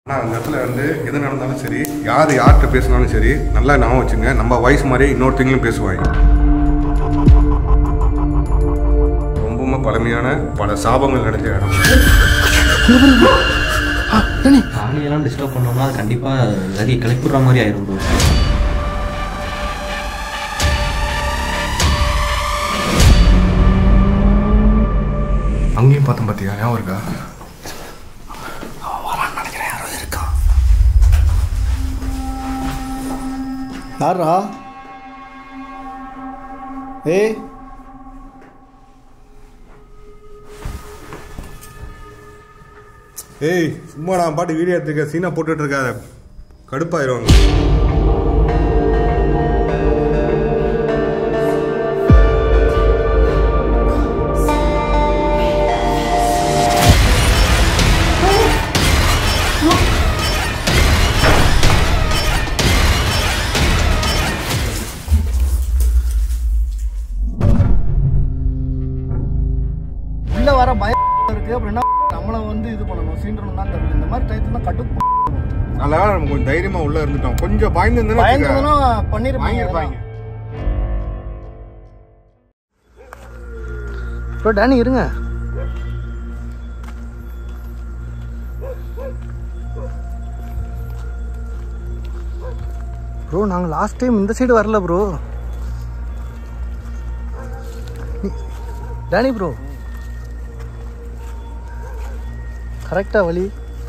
ஆனால் அந்த இடத்துல வந்து எது நடந்தாலும் சரி யார் யார்கிட்ட பேசினாலும் சரி நல்லா ஞாபகம் வச்சுங்க நம்ம வயசு மாதிரியே இன்னொருத்தங்களும் பேசுவாங்க ரொம்பவுமே பழமையான பல சாபங்கள் நடந்த இடம் ஃபேமிலியெல்லாம் டிஸ்டர்ப் பண்ணோம்னா அது கண்டிப்பாக நிறைய கிளப்பிடுற மாதிரி ஆயிரும் bro. அங்கேயும் பார்த்தோம் பார்த்தியா ஞாபகம் இருக்கா யாரா ஏய் ஏய் சும்மா நான் பாட்டு வீடியோ எடுத்துருக்க சீனா போட்டுட்டு இருக்காத கடுப்பாயிருவாங்க உள்ள வர பயம் இருக்கு அப்புறம் என்ன நம்மளை வந்து இது பண்ணணும் சீண்டணும் தான் தெரியல இந்த மாதிரி டயத்துல தான் கட்டு அதனால நம்ம கொஞ்சம் தைரியமா உள்ள இருந்துட்டோம் கொஞ்சம் பயந்து பயந்துனா பண்ணிருப்பாங்க வாங்கியிருப்பாங்க ப்ரோ டேனி இருங்க ப்ரோ நாங்கள் லாஸ்ட் டைம் இந்த சைடு வரல ப்ரோ டேனி ப்ரோ கரெக்டா வழி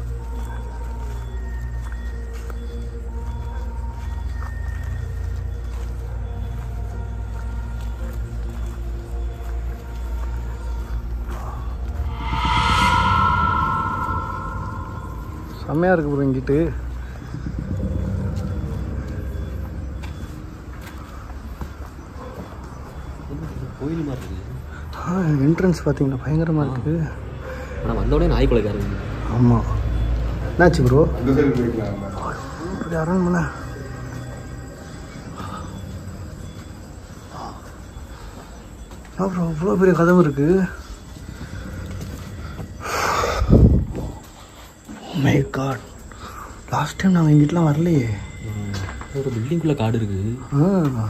செம்மையா இருக்கு ப்ரோ இங்கிட்டு கோயில் மாதிரி இருக்குது என்ட்ரன்ஸ் பார்த்தீங்களா பயங்கரமாக இருக்குது ஆனால் வந்தோடனே நாய் குலைக்காரு ஆமாம் என்னாச்சு ப்ரோ இந்த சைடு போய்க்கலாம் இப்படி அரண்மனை அப்புறம் அவ்வளோ பெரிய கதவு இருக்கு மை காட் லாஸ்ட் டைம் நாங்கள் இங்கிட்டலாம் வரலையே ஒரு பில்டிங்குள்ளே காடு இருக்குது ஆ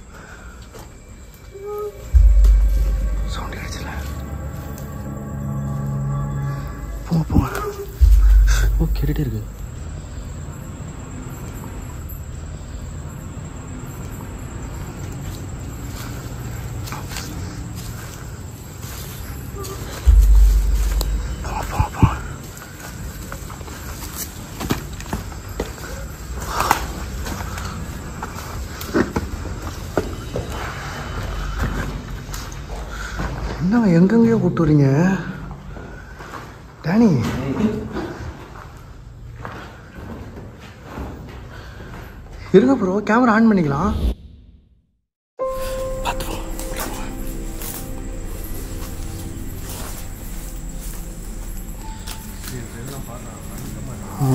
சவுண்ட் கிடைச்சல போங்க போங்க ஓ கேட்டுகிட்டே இருக்கு போங்க போங்க போங்க என்னங்க எங்கெங்கேயோ கூப்பிட்டு வரீங்க டேனி இருங்க ப்ரோ கேமரா ஆன் பண்ணிக்கலாம் பார்த்துப்போம் ஆ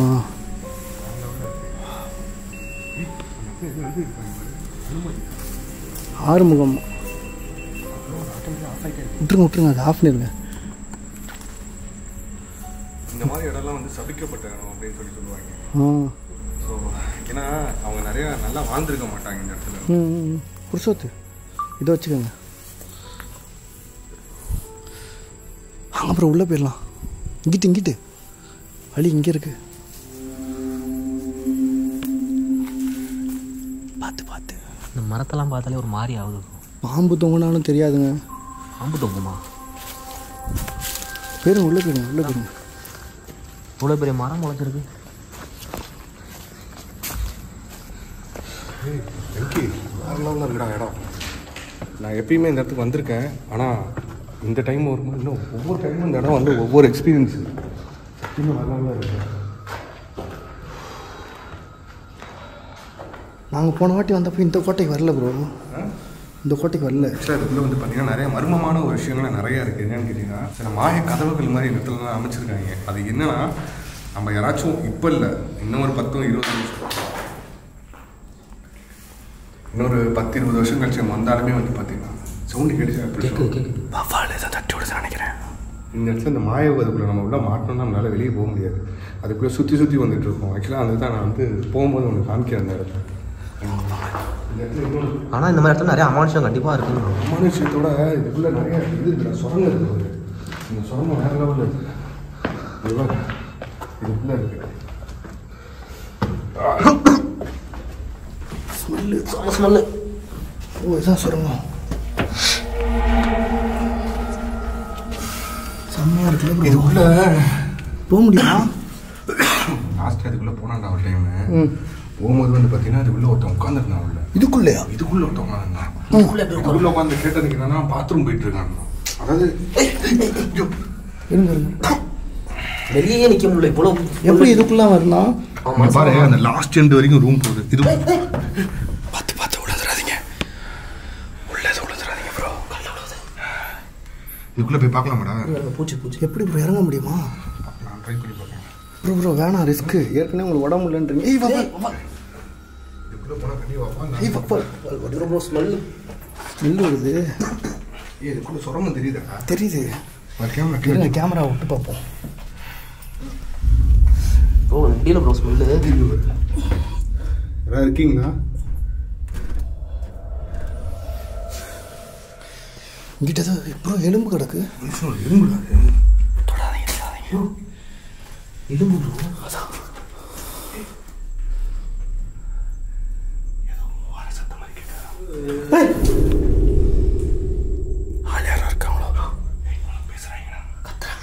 ஆறுமுகம் விட்டுருங்க விட்டுருங்க அது ஆஃப் பண்ணிருங்க இந்த மாதிரி இடம்லாம் வந்து சபிக்கப்பட்ட இடம் அப்படின்னு சொல்லி சொல்லுவாங்க ஆ ஸோ ஏன்னா அவங்க நிறைய நல்லா வாழ்ந்திருக்க மாட்டாங்க இந்த இடத்துல ம் ம், ம். புருஷோத்து இதை வச்சுக்கோங்க அங்கே அப்புறம் உள்ளே போயிடலாம் இங்கிட்டு இங்கிட்டு வழி இங்கே இருக்கு பார்த்து பார்த்து இந்த மரத்தெல்லாம் பார்த்தாலே ஒரு மாதிரி ஆகுது பாம்பு தொங்கினாலும் தெரியாதுங்க பாம்பு தொங்குமா போயிருங்க உள்ளே போயிருங்க உள்ளே போயிருங்க இவ்வளோ பெரிய மரம் முளைச்சிருக்கு ஏய் வெங்கி வேற லெவலில் இருக்குடா இடம் நான் எப்பயுமே இந்த இடத்துக்கு வந்திருக்கேன் ஆனால் இந்த டைம் வரும்போது இன்னும் ஒவ்வொரு டைமும் இந்த இடம் வந்து ஒவ்வொரு எக்ஸ்பீரியன்ஸ் இன்னும் வேற லெவலில் இருக்கு நாங்கள் போன வாட்டி வந்தப்போ இந்த கோட்டைக்கு வரல ப்ரோ இந்த கோட்டைக்கு வரல ஆக்சுவலாக இதுக்குள்ளே வந்து பார்த்தீங்கன்னா நிறைய மர்மமான ஒரு விஷயங்கள்லாம் நிறைய இருக்குது என்னன்னு கேட்டிங்கன்னா சில மாய கதவுகள் மாதிரி இந்த இடத்துலலாம் அமைச்சிருக்காங்க அது என்னன்னா நம்ம யாராச்சும் இப்போ இல்லை இன்னும் ஒரு பத்தும் இருபது வருஷம் இன்னொரு பத்து இருபது வருஷம் கழிச்சு நம்ம வந்தாலுமே வந்து பார்த்தீங்கன்னா சவுண்டு கிடைச்சா எப்படி கேட்குது கேட்குது வவ்வால் ஏதோ தட்டி விடுது நினைக்கிறேன் இந்த இடத்துல இந்த மாயவு அதுக்குள்ளே நம்ம உள்ள மாட்டோம்னா நம்மளால வெளியே போக முடியாது அதுக்குள்ளே சுற்றி சுற்றி வந்துட்டு இருக்கோம் ஆக்சுவலாக அதுக்கு தான் நான் வந்து போகும்போது ஒன்று காமிக்கிறேன் அந்த இடத்துல இந்த இடத்துல இன்னொன்று ஆனால் இந்த மாதிரி இடத்துல நிறைய அமானுஷம் கண்டிப்பாக இருக்குன்னு bro. அமானுஷத்தோட இதுக்குள்ள நிறைய இது இருக்குடா சுரங்கம் இருக்கு ஒரு இந்த சுரங்கம் வேற லெவலில் இருக்கு இதுவா இதுக்குள்ள இருக்கு ஸ்மெல்லு செம ஸ்மெல்லு ஓ இதான் சுரங்கம் செம்மையாக இருக்குல்ல bro? இதுக்குள்ள போக முடியுமா லாஸ்ட் அதுக்குள்ள போனான்டா ஒரு டைம் போகும்போது வந்து பார்த்தீங்கன்னா அதுக்குள்ள ஒருத்தன் உட்காந்துருந்தான் உள்ள இதுக்குள்ளேயா இதுக்குள்ள ஒருத்தன் உட்காந்துருந்தான் அதுக்குள்ள உட்காந்து கேட்டதுக்கு என்னன்னா பாத்ரூம் போயிட்டு இருக்கான் அதாவது ஐயோ, இருங்க இருங்க வெளியே நிற்க முடியல இவ்வளோ எப்படி இதுக்குள்ள வரலாம் இங்க பாரு அந்த லாஸ்ட் எண்ட் வரைக்கும் ரூம் போகுது இது பார்த்து பார்த்து உழுதுறாதீங்க உள்ளது உழுதுறாதீங்க ப்ரோ இதுக்குள்ள போய் பார்க்கலாமாடா பூச்சி பூச்சி எப்படி ப்ரோ இறங்க முடியுமா நான் ட்ரை பண்ணி பார்க்கறேன் ப்ரோ ப்ரோ வேணாம் ரிஸ்க்கு ஏற்கனவே உங்களுக்கு உடம்பு இல்லைன்றீங்க ஏய் வா வா இதுக்குள்ள போனா கண்டிப்பா ஏய் வா வா ப்ரோ ஸ்மெல் ஸ்மெல் வருது ஏய் இதுக்குள்ள சுரங்கம் தெரியுதாடா தெரியுது கேமரா இருங்க கேமரா விட்டு பார்ப்போம் ப்ரோ முடியல ப்ரோ ஸ்மெல்லு யாராவது இருக்கீங்களா இங்கிட்ட தான் ப்ரோ எலும்பு கிடக்கு மனுஷன் இரும்புடா தொடாதீங்க தொடாதீங்க எலும்பு ப்ரோ அதான் ஏய்! ஆள் யாரா இருக்காங்களோ கத்துறாங்க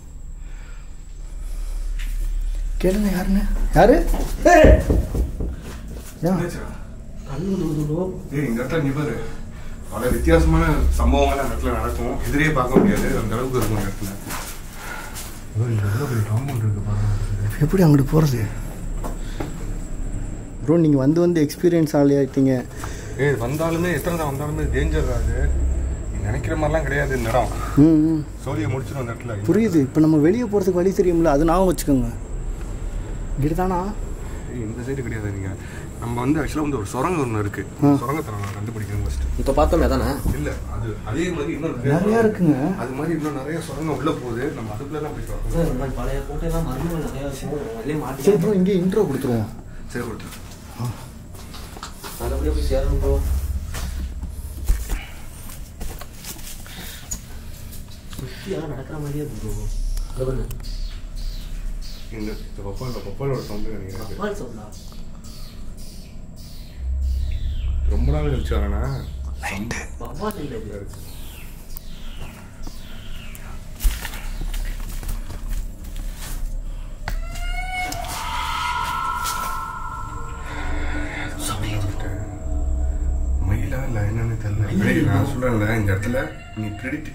கேளுங்க யாருன்னு யாரு ஏய்! ஏன் கண்ணு வந்து ப்ரோ ஏய் இந்த இடத்துல நீ பாரு பல வித்தியாசமான சம்பவங்கள் அந்த இடத்துல நடக்கும் எதிரே பார்க்க முடியாது அந்த அளவுக்கு இருக்கும் அந்த இடத்துல ஐயோ, இங்க எவ்வளோ பெரிய காம்பவுண்ட் இருக்கு பாருங்க எப்படி அங்கிட்டு போகிறது ப்ரோ நீங்கள் வந்து வந்து எக்ஸ்பீரியன்ஸ் ஆளி ஆகிட்டீங்க ஏய் வந்தாலுமே எத்தனை தான் வந்தாலுமே டேஞ்சர் அது நீ நினைக்கிற மாதிரிலாம் கிடையாது இந்த இடம் ம் ம் சோழியை முடிச்சிடும் அந்த இடத்துல புரியுது இப்போ நம்ம வெளியே போகிறதுக்கு வழி தெரியும்ல அது ஞாபகம் வச்சுக்கோங்க இங்கிட்டு தானா ஏய், இந்த சைடு கிடையாது நீங்க நம்ம வந்து ஆக்சுவலாக வந்து ஒரு சுரங்கம் ஒன்று இருக்கு சுரங்கத்தை நான் கண்டுபிடிக்கணும் ஃபர்ஸ்ட் இப்போ பார்த்தோமே தானே இல்ல அது அதே மாதிரி இன்னும் நிறையா இருக்குங்க அது மாதிரி இன்னும் நிறைய சுரங்கம் உள்ள போகுது நம்ம அதுக்குள்ள தான் போயிட்டு வரணும் பழைய கோட்டையெல்லாம் மருந்து நிறையா இருக்கும் அதிலே சரி மாட்டி ப்ரோ இங்கே இன்ட்ரோ கொடுத்துருவோம் சரி கொடுத்து நல்லபடியாக போய் சேரணும் ப்ரோ சுற்றி எல்லாம் நடக்கிற மாதிரியே இருக்கு ப்ரோ இந்த இந்த பப்பாளோட பப்பாளோட சவுண்டு நினைக்கிறேன் கப்பால் சவுண்டா ரொம்ப நாள் கழிச்சு வரேனா வவ்வால் இல்லை இது மயிலா இல்லை என்னன்னு தெரியல ஏய், நான் சொல்றேன்ல இந்த இடத்துல நீ ப்ரெடிக்ட்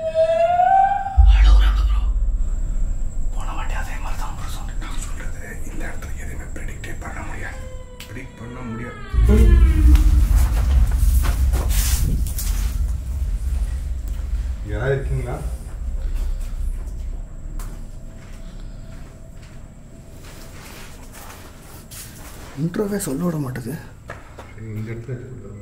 போன வாட்டி அதே மாதிரி தான் ப்ரோ சொன்னேன் நான் சொல்றது இந்த இடத்துல எதுவுமே ப்ரெடிக்டே பண்ண முடியாது ப்ரெடிக்ட் பண்ண முடியாது யாராவது இருக்கீங்களா இன்ட்ரோவே சொல்ல விட மாட்டேது சரி, இந்த இடத்துல எடுத்து கொடுத்துருங்க.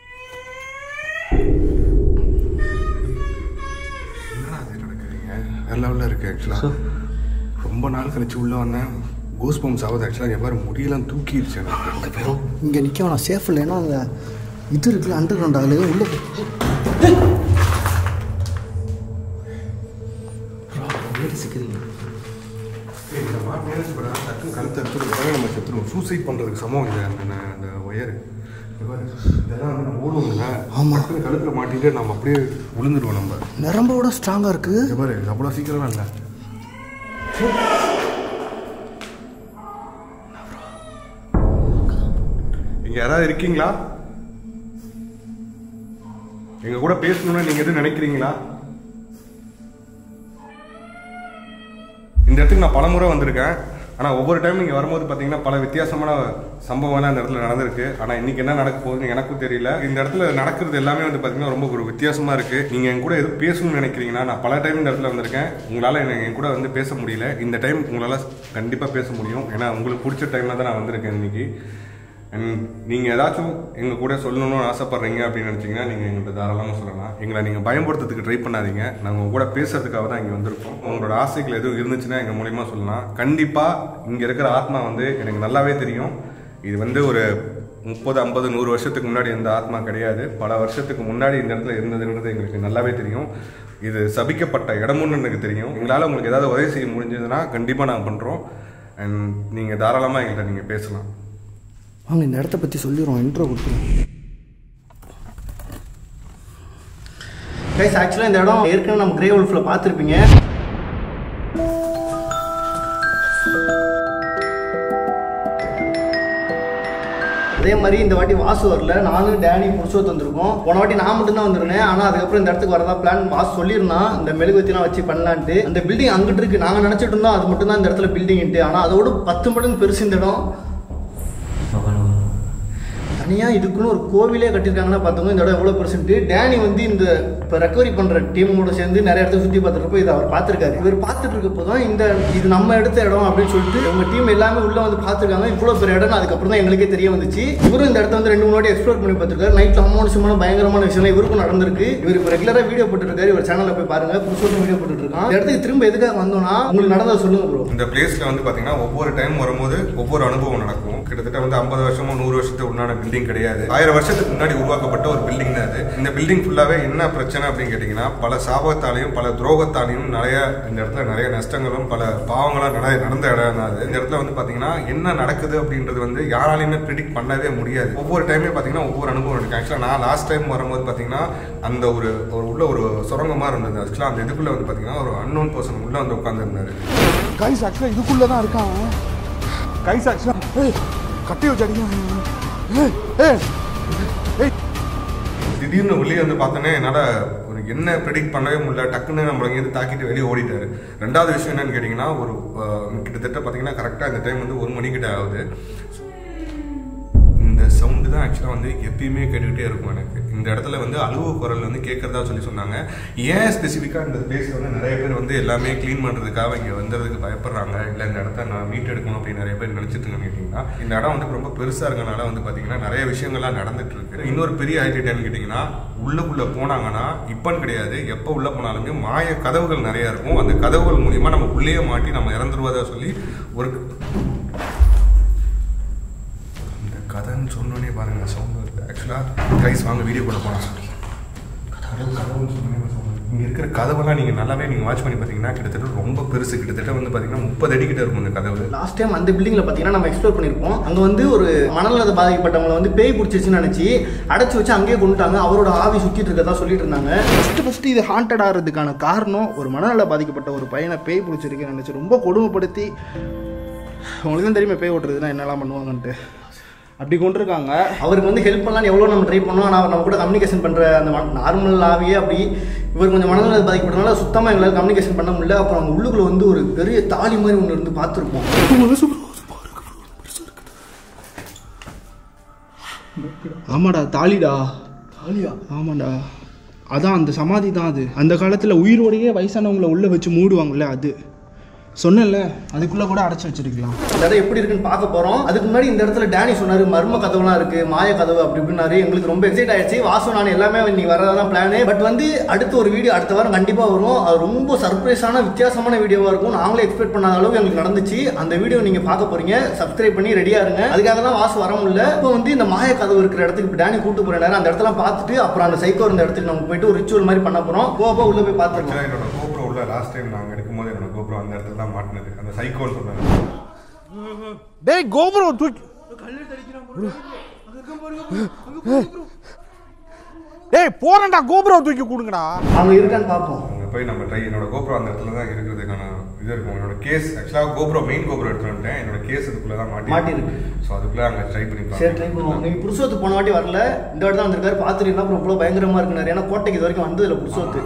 என்னடா இது நடக்குதுங்க வேற லெவலில் இருக்கு ஆக்சுவலாக ரொம்ப நாள் கழிச்சு உள்ள வந்தேன் கோஸ் பம்ப்ஸ் ஆகுது ஆக்சுவலாக எவ்வாறு முடியெல்லாம் தூக்கிடுச்சு எனக்கு இங்கே நிற்க வேணாம் சேஃப் இல்லை ஏன்னா அந்த இது இருக்குல்ல அண்டர் கிரவுண்ட் அதில் உள்ள சிக்கிறீங்க ஏய், இந்த மாதிரி மேனேஜ் பண்ணா டக்குன்னு கழுத்தை எடுத்துட்டு நம்ம செத்துருவோம் சூசைட் பண்ணுறதுக்கு சமம் இல்லை அந்த அந்த ஒயர் இதெல்லாம் வந்து நம்ம ஓடுவோம்ல ஆமா. டக்குன்னு கழுத்தில் மாட்டிட்டு நம்ம அப்படியே விழுந்துடுவோம் நம்ம நரம்போட ஸ்ட்ராங்காக இருக்குது இங்க பாரு இது அவ்வளோ சீக்கிரமா இல்லை இங்க யாராவது இருக்கீங்களா எங்க கூட பேசணும்னு நீங்க எதுவும் நினைக்கிறீங்களா இந்த இடத்துக்கு நான் பல முறை வந்திருக்கேன் ஆனால் ஒவ்வொரு டைம் இங்கே வரும்போது பார்த்தீங்கன்னா பல வித்தியாசமான சம்பவம்லாம் இந்த இடத்துல நடந்திருக்கு ஆனால் இன்னைக்கு என்ன நடக்க போகுதுன்னு எனக்கும் தெரியல இந்த இடத்துல நடக்கிறது எல்லாமே வந்து பார்த்தீங்கன்னா ரொம்ப ஒரு வித்தியாசமாக இருக்குது நீங்கள் என் கூட எதுவும் பேசணும்னு நினைக்கிறீங்கன்னா நான் பல டைம் இந்த இடத்துல வந்திருக்கேன் உங்களால் என்ன என் கூட வந்து பேச முடியல இந்த டைம் உங்களால் கண்டிப்பாக பேச முடியும் ஏன்னா உங்களுக்கு பிடிச்ச டைமில் தான் நான் வந்திருக்கேன் இன்னைக்கு அண்ட் நீங்கள் ஏதாச்சும் எங்கள் கூட சொல்லணும்னு ஆசைப்பட்றீங்க அப்படின்னு நினச்சிங்கன்னா நீங்கள் எங்கள்கிட்ட தாராளமாக சொல்லலாம் எங்களை நீங்கள் பயன்படுத்துறதுக்கு ட்ரை பண்ணாதீங்க நாங்கள் உங்க கூட பேசுறதுக்காக தான் இங்கே வந்திருக்கோம் உங்களோட ஆசைகள் எதுவும் இருந்துச்சுன்னா எங்கள் மூலியமா சொல்லலாம் கண்டிப்பாக இங்கே இருக்கிற ஆத்மா வந்து எனக்கு நல்லாவே தெரியும் இது வந்து ஒரு முப்பது ஐம்பது நூறு வருஷத்துக்கு முன்னாடி எந்த ஆத்மா கிடையாது பல வருஷத்துக்கு முன்னாடி இந்த இடத்துல இருந்ததுன்றது எங்களுக்கு நல்லாவே தெரியும் இது சபிக்கப்பட்ட இடமுன்னு எனக்கு தெரியும் எங்களால் உங்களுக்கு ஏதாவது உதவி செய்ய முடிஞ்சதுன்னா கண்டிப்பாக நாங்கள் பண்ணுறோம் அண்ட் நீங்கள் தாராளமாக எங்கள்கிட்ட நீங்கள் பேசலாம் வாங்க இந்த இடத்த பற்றி சொல்லிடுவோம் இன்ட்ரோ கொடுத்துருவோம் கைஸ் ஆக்சுவலாக இந்த இடம் ஏற்கனவே நம்ம கிரே உல்ஃபில் பார்த்துருப்பீங்க அதே மாதிரி இந்த வாட்டி வாசு வரல நானும் டேனி புருஷோத் வந்திருக்கோம் போன வாட்டி நான் மட்டும் தான் வந்திருந்தேன் ஆனால் அதுக்கப்புறம் இந்த இடத்துக்கு வரதா பிளான் வாசு சொல்லியிருந்தான் இந்த மெழுகுவத்திலாம் வச்சு பண்ணலான்ட்டு அந்த பில்டிங் அங்கிட்டு இருக்கு நாங்கள் நினச்சிட்டு இருந்தோம் அது மட்டும் தான் இந்த இடத்துல பில்டிங்ட்டு ஆனால் அதோட பத்து மடங்கு பெருசு இந்த இடம் தனியாக இதுக்குன்னு ஒரு கோவிலே கட்டியிருக்காங்கன்னா பார்த்தோம்னா இந்த இடம் எவ்வளோ பெர்சென்ட் டேனி வந்து இந்த இப்போ ரெக்கவரி பண்ணுற டீமோட சேர்ந்து நிறைய இடத்த சுற்றி பார்த்துருப்போ இதை அவர் பார்த்துருக்காரு இவர் பார்த்துட்டு இருக்கப்போ தான் இந்த இது நம்ம எடுத்த இடம் அப்படின்னு சொல்லிட்டு உங்க டீம் எல்லாமே உள்ளே வந்து பார்த்துருக்காங்க இவ்வளோ பெரிய இடம் அதுக்கப்புறம் தான் எங்களுக்கே தெரிய வந்துச்சு இவரும் இந்த இடத்த வந்து ரெண்டு மூணு வாட்டி எக்ஸ்ப்ளோர் பண்ணி பார்த்துருக்காரு நைட்டில் அமௌண்ட்ஸுமான பயங்கரமான விஷயம் இவருக்கும் நடந்திருக்கு இவர் இப்போ ரெகுலராக வீடியோ போட்டுருக்காரு இவர் சேனலில் போய் பாருங்க புதுசோட்டு வீடியோ போட்டுட்டு இருக்கான் இந்த இடத்துக்கு திரும்ப எதுக்காக வந்தோம்னா உங்களுக்கு நடந்ததை சொல்லுங்க ப்ரோ இந்த பிளேஸ்ல வந்து பாத்தீங்கன்னா ஒவ்வொரு டைம் வரும்போது ஒவ்வொரு அனுபவம் நடக்கும் கிட்டத்தட்ட வந்து ஐம்பது வருஷமோ நூறு வருஷத்துக்கு உண்டான பில்டிங் கிடையாது ஆயிரம் வருஷத்துக்கு முன்னாடி உருவாக்கப்பட்ட ஒரு பில்டிங் தான் அது இந்த பில்டிங் ஃபுல்லாவே என்ன பிரச்சனை அப்படின்னு கேட்டீங்கன்னா பல சாபத்தாலையும் பல துரோகத்தாலையும் நிறைய இந்த இடத்துல நிறைய நஷ்டங்களும் பல பாவங்களும் நிறைய நடந்த இடம் தான் அது இந்த இடத்துல வந்து பாத்தீங்கன்னா என்ன நடக்குது அப்படின்றது வந்து யாராலையுமே ப்ரிடிக்ட் பண்ணவே முடியாது ஒவ்வொரு டைமே பாத்தீங்கன்னா ஒவ்வொரு அனுபவம் இருக்கு ஆக்சுவலா நான் லாஸ்ட் டைம் வரும்போது பாத்தீங்கன்னா அந்த ஒரு ஒரு உள்ள ஒரு சுரங்கமா இருந்தது ஆக்சுவலா அந்த இதுக்குள்ள வந்து பாத்தீங்கன்னா ஒரு அன்னோன் பர்சன் உள்ள வந்து உட்காந்துருந்தாரு கைஸ் ஆக்சுவலாக இதுக்குள்ளே தான் இருக்கான் கைஸ் ஆக்சுவலாக ஏய் கட்டி வச்சு அடிக்கிறான் ஏய் ஏய் ஏய் திடீர்னு வெளியே வந்து பார்த்தோன்னே என்னால் ஒரு என்ன ப்ரெடிக்ட் பண்ணவே முடியல டக்குன்னு நம்மள இங்கேருந்து தாக்கிட்டு வெளியே ஓடிட்டாரு ரெண்டாவது விஷயம் என்னன்னு கேட்டிங்கன்னா ஒரு அஹ், கிட்டத்தட்ட பார்த்தீங்கன்னா கரெக்டாக இந்த டைம் வந்து ஒரு மணிக்கிட்ட ஆகுது இந்த சவுண்டு தான் ஆக்சுவலாக வந்து எப்பயுமே கேட்டுக்கிட்டே இருக்கும் எனக்கு இந்த இடத்துல வந்து அழுவ குரல் வந்து கேட்கறதா சொல்லி சொன்னாங்க ஏன் ஸ்பெசிஃபிக்காக இந்த பிளேஸில் வந்து நிறைய பேர் வந்து எல்லாமே க்ளீன் பண்ணுறதுக்காக இங்கே வந்ததுக்கு பயப்படுறாங்க இல்லை இந்த இடத்த நான் மீட் எடுக்கணும் அப்படின்னு நிறைய பேர் நினச்சிட்டு இருக்காங்க கேட்டிங்கன்னா இந்த இடம் வந்து ரொம்ப பெருசாக இருக்கனால வந்து பார்த்தீங்கன்னா நிறைய விஷயங்கள்லாம் நடந்துட்டு இருக்கு இன்னொரு பெரிய ஹைலைட் என்னன்னு கேட்டிங்கன்னா உள்ளுக்குள்ளே போனாங்கன்னா இப்போன்னு கிடையாது எப்போ உள்ளே போனாலுமே மாய கதவுகள் நிறைய இருக்கும் அந்த கதவுகள் மூலியமாக நம்ம உள்ளேயே மாட்டி நம்ம இறந்துருவதா சொல்லி ஒரு இந்த கதைன்னு சொன்னோடனே பாருங்க சவுண்ட் வருது ஆக்சுவலாக கைஸ் வாங்க வீடியோ கூட போகலாம் சொல்லி கதவு கதவுன்னு சொன்னோடனே sound வருது. இங்க இருக்கிற கதவெல்லாம் நீங்க நல்லாவே நீங்க வாட்ச் பண்ணி பார்த்தீங்கன்னா கிட்டத்தட்ட ரொம்ப பெருசு கிட்டத்தட்ட வந்து பார்த்தீங்கன்னா முப்பது அடி கிட்ட இருக்கும் இந்த கதவு லாஸ்ட் டைம் அந்த பில்டிங்ல பாத்தீங்கன்னா நம்ம எக்ஸ்ப்ளோர் பண்ணிருப்போம் அங்க வந்து ஒரு மணல்ல பாதிக்கப்பட்டவங்களை வந்து பேய் பிடிச்சிருச்சுன்னு நினைச்சு அடைச்சு வச்சு அங்கேயே கொண்டுட்டாங்க அவரோட ஆவி சுத்திட்டு இருக்கதா சொல்லிட்டு இருந்தாங்க ஃபர்ஸ்ட் ஃபர்ஸ்ட் இது ஹாண்டட் ஆகிறதுக்கான காரணம் ஒரு மணல்ல பாதிக்கப்பட்ட ஒரு பையனை பேய் பிடிச்சிருக்குன்னு நினைச்சு ரொம்ப கொடுமைப்படுத்தி உங்களுக்கு தான் தெரியுமா பேய் ஓட்டுறதுன்னா என்னெல்லாம் பண்ணுவாங்கன்ட்டு அப்படி கொண்டிருக்காங்க அவருக்கு வந்து ஹெல்ப் பண்ணலாம்னு எவ்வளோ நம்ம ட்ரை பண்ணோம் ஆனால் அவர் நம்ம கூட கம்யூனிகேஷன் பண்ணுற அந்த நார்மல் ஆவியே அப்படி இவர் கொஞ்சம் மனநல பாதிக்கப்பட்டனால சுத்தமாக எங்களால் கம்யூனிகேஷன் பண்ண முடியல அப்புறம் அவங்க உள்ளுக்குள்ள வந்து ஒரு பெரிய தாலி மாதிரி ஒன்று இருந்து பார்த்துருப்போம் ஆமாடா தாலிடா தாலியா ஆமாடா அதான் அந்த சமாதி தான் அது அந்த காலத்தில் உயிரோடையே வயசானவங்களை உள்ளே வச்சு மூடுவாங்கல்ல அது சொன்னேன்ல அதுக்குள்ள கூட அடைச்சு வச்சிருக்கலாம் இந்த இடம் எப்படி இருக்குன்னு பார்க்க போறோம் அதுக்கு முன்னாடி இந்த இடத்துல டேனி சொன்னாரு மர்ம கதவுலாம் இருக்கு மாய கதவு அப்படி இப்படின்னாரு எங்களுக்கு ரொம்ப எக்ஸைட் ஆயிடுச்சு வாசு நான் எல்லாமே நீ வரதான் பிளானு பட் வந்து அடுத்த ஒரு வீடியோ அடுத்த வாரம் கண்டிப்பா வரும் அது ரொம்ப சர்ப்ரைஸான வித்தியாசமான வீடியோவா இருக்கும் நாங்களே எக்ஸ்பெக்ட் பண்ணாத அளவுக்கு எங்களுக்கு நடந்துச்சு அந்த வீடியோ நீங்க பார்க்க போறீங்க சப்ஸ்கிரைப் பண்ணி ரெடியா இருங்க அதுக்காக தான் வாசு வர முடியல இப்போ வந்து இந்த மாய கதவு இருக்கிற இடத்துக்கு இப்போ டேனி கூட்டு போற நேரம் அந்த இடத்துல பார்த்துட்டு அப்புறம் அந்த சைக்கோ இருந்த இடத்துக்கு நம்ம போயிட்டு ஒரு ரிச்சுவல் மாதிரி பண்ண போறோம் போக உள்ள போய் பார்த்துருக்கோம் ஆக்சுவலாக என்னோட கோப்ரோ உள்ள லாஸ்ட் டைம் நாங்கள் எடுக்கும்போது என்னோட கோப்ரோ அந்த இடத்துல தான் மாட்டினது அந்த சைக்கோன்னு சொன்னாங்க டேய் கோபுரம் தூக்கி டேய் போறேன்டா கோபுரம் தூக்கி கொடுங்கடா அவங்க இருக்கான்னு பார்ப்போம் அங்கே போய் நம்ம ட்ரை என்னோட கோப்ரோ அந்த இடத்துல தான் இருக்கிறதுக்கான இது இருக்கும் என்னோட கேஸ் ஆக்சுவலாக கோப்ரோ மெயின் கோப்ரோ எடுத்துட்டு வந்துட்டேன் என்னோட கேஸ் அதுக்குள்ளே தான் மாட்டி மாட்டியிருக்கு. ஸோ அதுக்குள்ளே அங்கே ட்ரை பண்ணி சரி ட்ரை பண்ணுவோம் நீங்கள் புருஷோத்து போன வாட்டி வரல இந்த வாட்டி தான் வந்திருக்காரு பார்த்துருந்தா அப்புறம் இவ்வளோ பயங்கரமாக இருக்குனாரு ஏன்னா கோட்டைக்கு இது வரைக்கும் வந்ததில்ல புருஷோத்து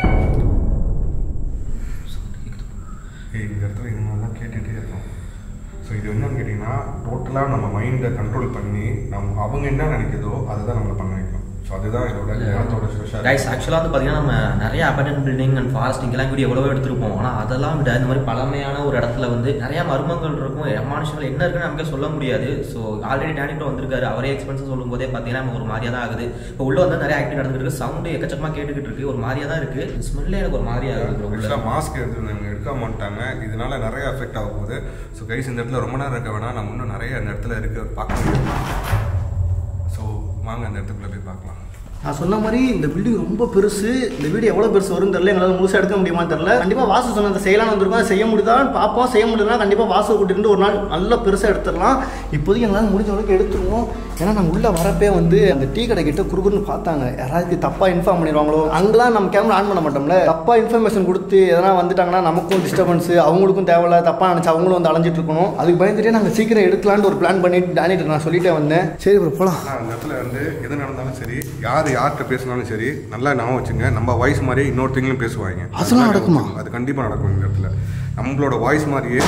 ஏய் இந்த இடத்துல இன்னும் கேட்டுகிட்டே இருக்கோம் ஸோ இது என்னன்னு கேட்டிங்கன்னா டோட்டலாக நம்ம மைண்டை கண்ட்ரோல் பண்ணி நம்ம அவங்க என்ன நினைக்குதோ அதை தான் நம்மளை பண்ண வைக்கும் ஸோ ஸோ அதுதான் இதோட இந்த இடத்தோட ஸ்பெஷல் கைஸ் ஆக்சுவலாக வந்து பார்த்தீங்கன்னா நம்ம நிறைய அபார்ட்மெண்ட் பில்டிங் அண்ட் ஃபாரஸ்டிங் எல்லாம் வீடியோ எவ்வளவோ எடுத்திருப்போம் ஆனால் அதெல்லாம் விட இந்த மாதிரி பழமையான ஒரு இடத்துல வந்து நிறைய மர்மங்கள் இருக்கும் எமானுஷங்கள் என்ன இருக்குன்னு நமக்கே சொல்ல முடியாது ஸோ ஆல்ரெடி டேனிட்டோ வந்திருக்காரு அவரே எக்ஸ்பென்சஸ் சொல்லும் போதே பார்த்தீங்கன்னா நமக்கு ஒரு மாதிரியா தான் ஆகுது இப்போ உள்ள வந்து நிறைய ஆக்டிவ் நடந்துட்டு இருக்கு சவுண்டு எக்கச்சக்கமாக கேட்டுக்கிட்டு இருக்கு ஒரு மாதிரியா தான் இருக்கு ஸ்மெல்லே எனக்கு ஒரு மாதிரியா இருக்கு bro உள்ள ஆக்சுவலாக மாஸ்க் எடுத்து எடுக்காம வந்துட்டாங்க இதனால நிறைய அஃபெக்ட் ஆக போகுது ஸோ கைஸ் இந்த இடத்துல ரொம்ப நேரம் இருக்க வேணாம் நம்ம இன்னும் நிறைய இந்த இடத்துல இருக்கு பார்க்க முடியும் ஸோ வாங்க அந்த இடத்துக்குள்ள போய் பார்க்கலாம் நான் சொன்ன மாதிரி இந்த பில்டிங் ரொம்ப பெருசு இந்த வீடு எவ்வளோ பெருசு வரும்னு தெரியல எங்களால் முழுசாக எடுக்க முடியுமான்னு தெரியல கண்டிப்பாக வாசு சொன்ன அந்த செய்யலாம்னு வந்திருக்கோம் அதை செய்ய முடியுதான்னு பார்ப்போம் செய்ய முடியலன்னா கண்டிப்பாக வாசு கூட்டிட்டு ஒரு நாள் நல்லா பெருசாக எடுத்துடலாம் இப்போதைக்கு எங்களால் முடிஞ்ச அளவுக்கு எடுத்துருவோம் ஏன்னா நாங்கள் உள்ளே வரப்பே வந்து அந்த டீ கடை கிட்ட குறுகுறுன்னு பார்த்தாங்க யாராவது தப்பாக இன்ஃபார்ம் பண்ணிடுவாங்களோ அங்கெல்லாம் நம்ம கேமரா ஆன் பண்ண மாட்டோம்ல தப்பாக இன்ஃபர்மேஷன் கொடுத்து எதனா வந்துட்டாங்கன்னா நமக்கும் டிஸ்டர்பன்ஸ் அவங்களுக்கும் தேவையில்ல தப்பாக நினச்சி அவங்களும் வந்து அலைஞ்சிட்டு இருக்கணும் அதுக்கு பயந்துட்டே நாங்கள் சீக்கிரம் எடுக்கலான்னு ஒரு பிளான் பண்ணிட்டு டேனிட்டு நான் சொல்லிட்டே வந்தேன் சரி ப்ரோ போகலாம் ஆனால் அந்த இடத்துல வந்து எது நடந்தாலும் சரி யார் யார்கிட்ட பேசினாலும் சரி நல்லா ஞாபகம் வச்சுங்க நம்ம வாய்ஸ் மாதிரியே இன்னொருத்தங்களும் பேசுவாங்க அதெல்லாம் நல்லா ஞாபகம் நடக்குமா? வச்சுக்கோங்க. அது கண்டிப்பாக நடக்கும் இந்த இடத்துல நம்மளோட வாய்ஸ் மாதிரியே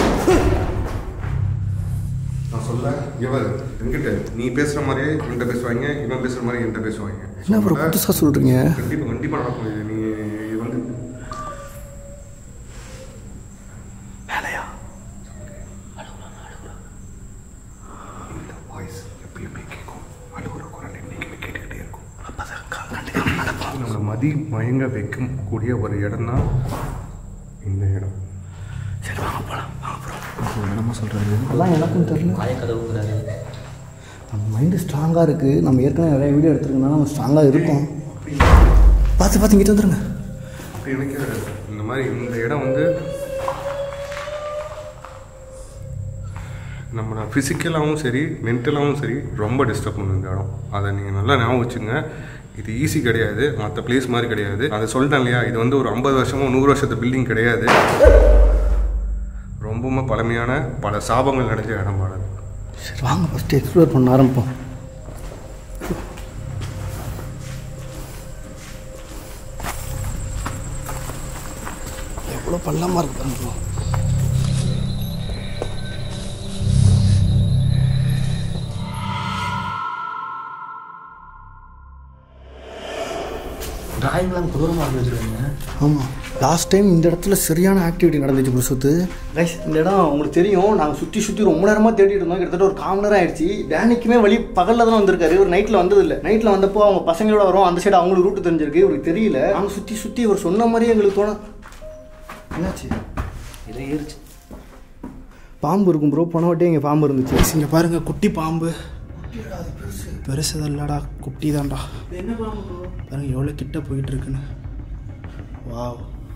நான் சொல்ல இவர் என்கிட்ட நீ பேசுற மாதிரியே என்கிட்ட பேசுவாங்க இவன் பேசுற மாதிரி என்கிட்ட பேசுவாங்க என்ன ப்ரோ புதுசாக சொல்கிறீங்க கண்டிப்பா கண்டிப்பா நடக்கும் இது நீ இது வந்து இந்த வாய்ஸ் எப்பயுமே கேட்கும் அழுகுற குரல் என்னைக்குமே கேட்டுக்கிட்டே இருக்கும் நம்மளை மதி மயங்க வைக்கக்கூடிய ஒரு இடம் தான் இந்த இடம் என்னமா சொல்றாரு அதெல்லாம் எனக்கும் தெரியல காயக்கதவுங்கிறாரு நம்ம மைண்டு ஸ்ட்ராங்காக இருக்குது நம்ம ஏற்கனவே நிறைய வீடியோ எடுத்துருக்கனால நம்ம ஸ்ட்ராங்காக இருக்கோம் பார்த்து பார்த்து இங்கிட்ட வந்துருங்க அப்படி எனக்கு இந்த மாதிரி இந்த இடம் வந்து நம்மளை ஃபிசிக்கலாகவும் சரி மென்டலாகவும் சரி ரொம்ப டிஸ்டர்ப் பண்ணும் இந்த இடம் அதை நீங்கள் நல்லா ஞாபகம் வச்சுங்க இது ஈஸி கிடையாது மற்ற பிளேஸ் மாதிரி கிடையாது அதை சொல்லிட்டேன் இல்லையா இது வந்து ஒரு ஐம்பது வருஷமோ நூறு வருஷத்து பில்டிங் கிடையாது ரொம்பவும் பழமையான பல சாபங்கள் நிறைஞ்ச இடம் பாடல் சரி வாங்க ஃபஸ்ட்டு எக்ஸ்ப்ளோர் பண்ண ஆரம்பிப்போம் எவ்வளோ பள்ளமாக இருக்கு பாருங்க bro. டிராயிங்லாம் கொடூரமாக இருந்து வச்சுருக்காங்க ஆமாம் லாஸ்ட் டைம் இந்த இடத்துல சரியான ஆக்டிவிட்டி நடந்துச்சு புருஷத்து கைஸ் இந்த இடம் உங்களுக்கு தெரியும் நாங்கள் சுற்றி சுற்றி ரொம்ப நேரமாக தேடிட்டு இருந்தோம் கிட்டத்தட்ட ஒரு கால் மணி நேரம் ஆயிடுச்சு டேனிக்குமே வழி பகலில் தான் வந்திருக்காரு ஒரு நைட்டில் வந்ததில்லை நைட்டில் வந்தப்போ அவங்க பசங்களோட வரும் அந்த சைடு அவங்களுக்கு ரூட்டு தெரிஞ்சிருக்கு இவருக்கு தெரியல நாங்கள் சுற்றி சுற்றி இவர் சொன்ன மாதிரியே எங்களுக்கு தோண என்னாச்சு இதை ஏறிச்சு பாம்பு இருக்கும் ப்ரோ போன வாட்டி இங்கே பாம்பு இருந்துச்சு இங்க பாருங்க குட்டி பாம்பு பெருசு இல்லடா குட்டி தான்டா பாருங்க எவ்வளோ கிட்ட போயிட்டு இருக்குன்னு வாவ்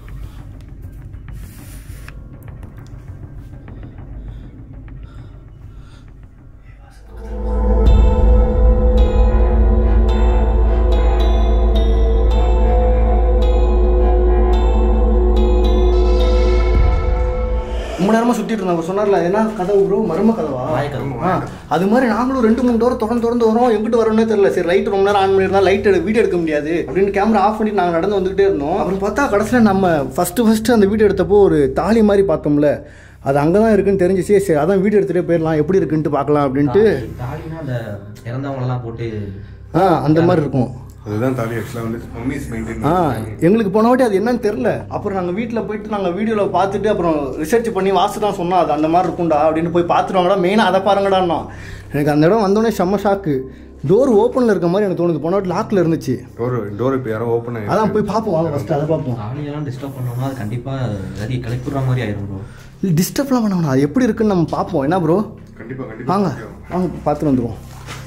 ரொம்ப நேரமாக சுற்றிட்டு இருந்தாங்க அவர் சொன்னார்ல அது என்ன கதவு ப்ரோ மர்ம கதவா மாயக்கதவு. ஆ அது மாதிரி நாங்களும் ரெண்டு மூணு டோர் திறந்து திறந்து வரோம் எங்கிட்டு வரோம்னே தெரியல சரி லைட் ரொம்ப நேரம் ஆன் பண்ணியிருந்தா லைட் எடு வீடியோ எடுக்க முடியாது அப்படின்னு கேமரா ஆஃப் பண்ணி நாங்கள் நடந்து வந்துகிட்டே இருந்தோம் அப்புறம் பார்த்தா கடைசியில் நம்ம ஃபஸ்ட்டு ஃபஸ்ட்டு அந்த வீடியோ எடுத்தப்போ ஒரு தாலி மாதிரி பார்த்தோம்ல அது அங்கே தான் இருக்குன்னு தெரிஞ்சிச்சு சரி அதான் வீடியோ எடுத்துகிட்டே போயிடலாம் எப்படி இருக்குன்ட்டு பார்க்கலாம் அப்படின்ட்டு தாலினா அந்த இறந்தவங்களெல்லாம் போட்டு ஆ அந்த மாதிரி இருக்கும் அதுதான் தாலி ஆக்சுவலாக வந்து மம்மிஸ் மெயின்டைன் ஆ எங்களுக்கு போன வாட்டி அது என்னன்னு தெரில அப்புறம் நாங்கள் வீட்டில் போயிட்டு நாங்கள் வீடியோவில் பார்த்துட்டு அப்புறம் ரிசர்ச் பண்ணி வாசு தான் சொன்னோம் அது அந்த மாதிரி இருக்கும்டா அப்படின்னு போய் பார்த்துட்டு வாங்கடா மெயினாக அதை பாருங்கடான்னா எனக்கு அந்த இடம் வந்தோடனே செம்ம ஷாக்கு டோர் ஓப்பனில் இருக்க மாதிரி எனக்கு தோணுது போன வாட்டி லாக்கில் இருந்துச்சு டோர் டோர் இப்போ யாரோ ஓப்பன் அதான் போய் பார்ப்போம் வாங்க ஃபஸ்ட்டு அதை பார்ப்போம் தாலியெல்லாம் டிஸ்டர்ப் பண்ணோம்னா அது கண்டிப்பாக நிறைய கிளப்பிடுற மாதிரி ஆயிரும் ப்ரோ டிஸ்டர்ப்லாம் பண்ண வேணாம் அது எப்படி இருக்குன்னு நம்ம பார்ப்போம் என்ன ப்ரோ கண்டிப்பாக கண்டிப்பாக வாங்க வாங்க பார்த்துட்டு வந்துடுவோம்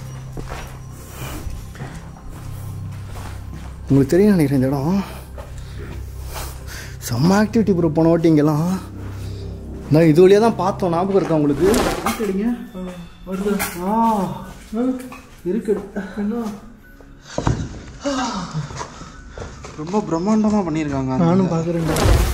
உங்களுக்கு தெரியும் நினைக்கிறேன் இந்த இடம் செம்ம ஆக்டிவிட்டி ப்ரோ போன வாட்டி இங்கெல்லாம் நான் இது வழியாக தான் பார்த்தோம் ஞாபகம் இருக்கா உங்களுக்கு பார்த்துடுங்க வருது ஆ ஆ, இருக்கு என்ன ரொம்ப பிரம்மாண்டமாக பண்ணியிருக்காங்க அந்த- நானும் பார்க்குறேன்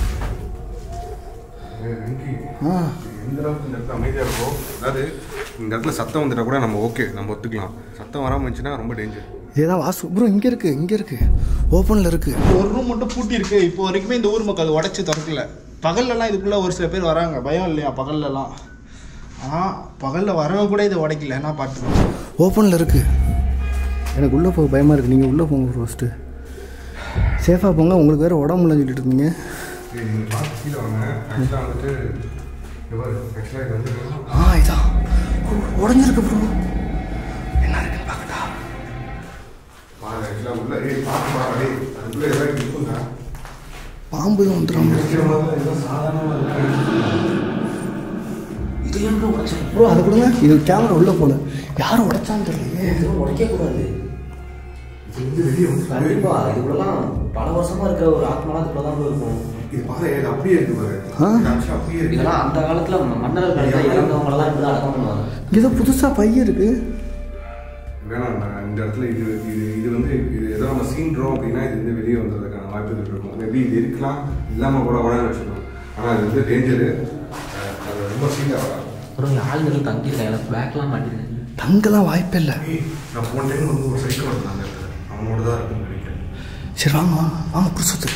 ஆ எந்த அளவுக்கு இந்த இடத்துல அமைதியாக இருக்கும் அதாவது இந்த இடத்துல சத்தம் வந்துட்டா கூட நம்ம ஓகே நம்ம ஒத்துக்கலாம் சத்தம் வராமல் இருந்துச்சுன்னா ரொம்ப டேஞ்சர் இதேதான் வாசு ப்ரோ இங்கே இருக்குது இங்கே இருக்குது ஓப்பனில் இருக்குது ஒரு ரூம் மட்டும் பூட்டி இருக்கு இப்போ வரைக்குமே இந்த ஊர் மக்கள் உடச்சி திறக்கல பகல்லலாம் இதுக்குள்ள ஒரு சில பேர் வராங்க பயம் இல்லையா பகல்லலாம் ஆ பகல்ல வரவங்க கூட இதை உடைக்கல என்ன பார்த்துக்கோ ஓப்பனில் இருக்குது எனக்கு உள்ளே போக பயமாக இருக்குது நீங்கள் உள்ளே போங்க ஃபஸ்ட்டு சேஃபாக போங்க உங்களுக்கு வேறு உடம்புல சொல்லிட்டு இருந்தீங்க ஏய், நீங்க பார்த்து கீழே வாங்க ஆக்சுவலாக வந்துட்டு ஆக்சுவலாக இது வந்து ஆ இதான் உடஞ்சிருக்கு ப்ரோ என்ன இருக்குன்னு பார்க்கட்டா பாருங்க ஆக்சுவலாக உள்ள ஏய் பார்த்து பாருங்க டேய் அதுக்குள்ளே ஏதாவது இருக்குங்க பாம்பு தான் வந்துடும் நினைக்கிற மாதிரி ஏதோ சாதாரணமாக இருக்கு இது ஏன் ப்ரோ உடச்சேன் ப்ரோ அதை கொடுங்க இது கேமரா உள்ளே போல யாரும் உடைச்சான்னு தெரியலையே உடைக்கக்கூடாது இது வந்து வெளியே வந்து கண்டிப்பா இதுக்குள்ளலாம் பல வருஷமா இருக்கிற ஒரு ஆத்மாலாம் இதுக்குள்ள தான் இருக்கும் இது பாரு இது அப்படியே இருக்கு பாரு ஆ? இது actually அப்படியே இருக்கு இதெல்லாம் அந்த காலத்துல மன்னர் காலத்துல இறந்தவங்களெல்லாம் இப்படி அடக்கம் பண்ணுவாங்க ஏதோ புதுசாக பைய இருக்கு வேணாம் நான் இந்த இடத்துல இது இது இது வந்து இது ஏதோ நம்ம சீன்றோம் அப்படின்னா இது வந்து வெளியே வந்ததுக்கான வாய்ப்புகள் இருக்கும் மேபி இது இருக்கலாம் இல்லாமல் கூட உடனே வச்சுக்கணும் ஆனால் இது வந்து டேஞ்சரு அது ரொம்ப சீண்டாக வராது அப்புறம் ஆளுநர்கள் தங்கியிருக்காங்க பேக்லாம் மாட்டிருக்காங்க தங்கலாம் வாய்ப்பே இல்லை ஏய், நான் போன டைம் வந்து ஒரு சைக்கிள் வந்தான் அந்த இடத்துல அவனோட தான் இருக்குன்னு நினைக்கிறேன் சரி வாங்க வாங்க வாங்க புதுசத்து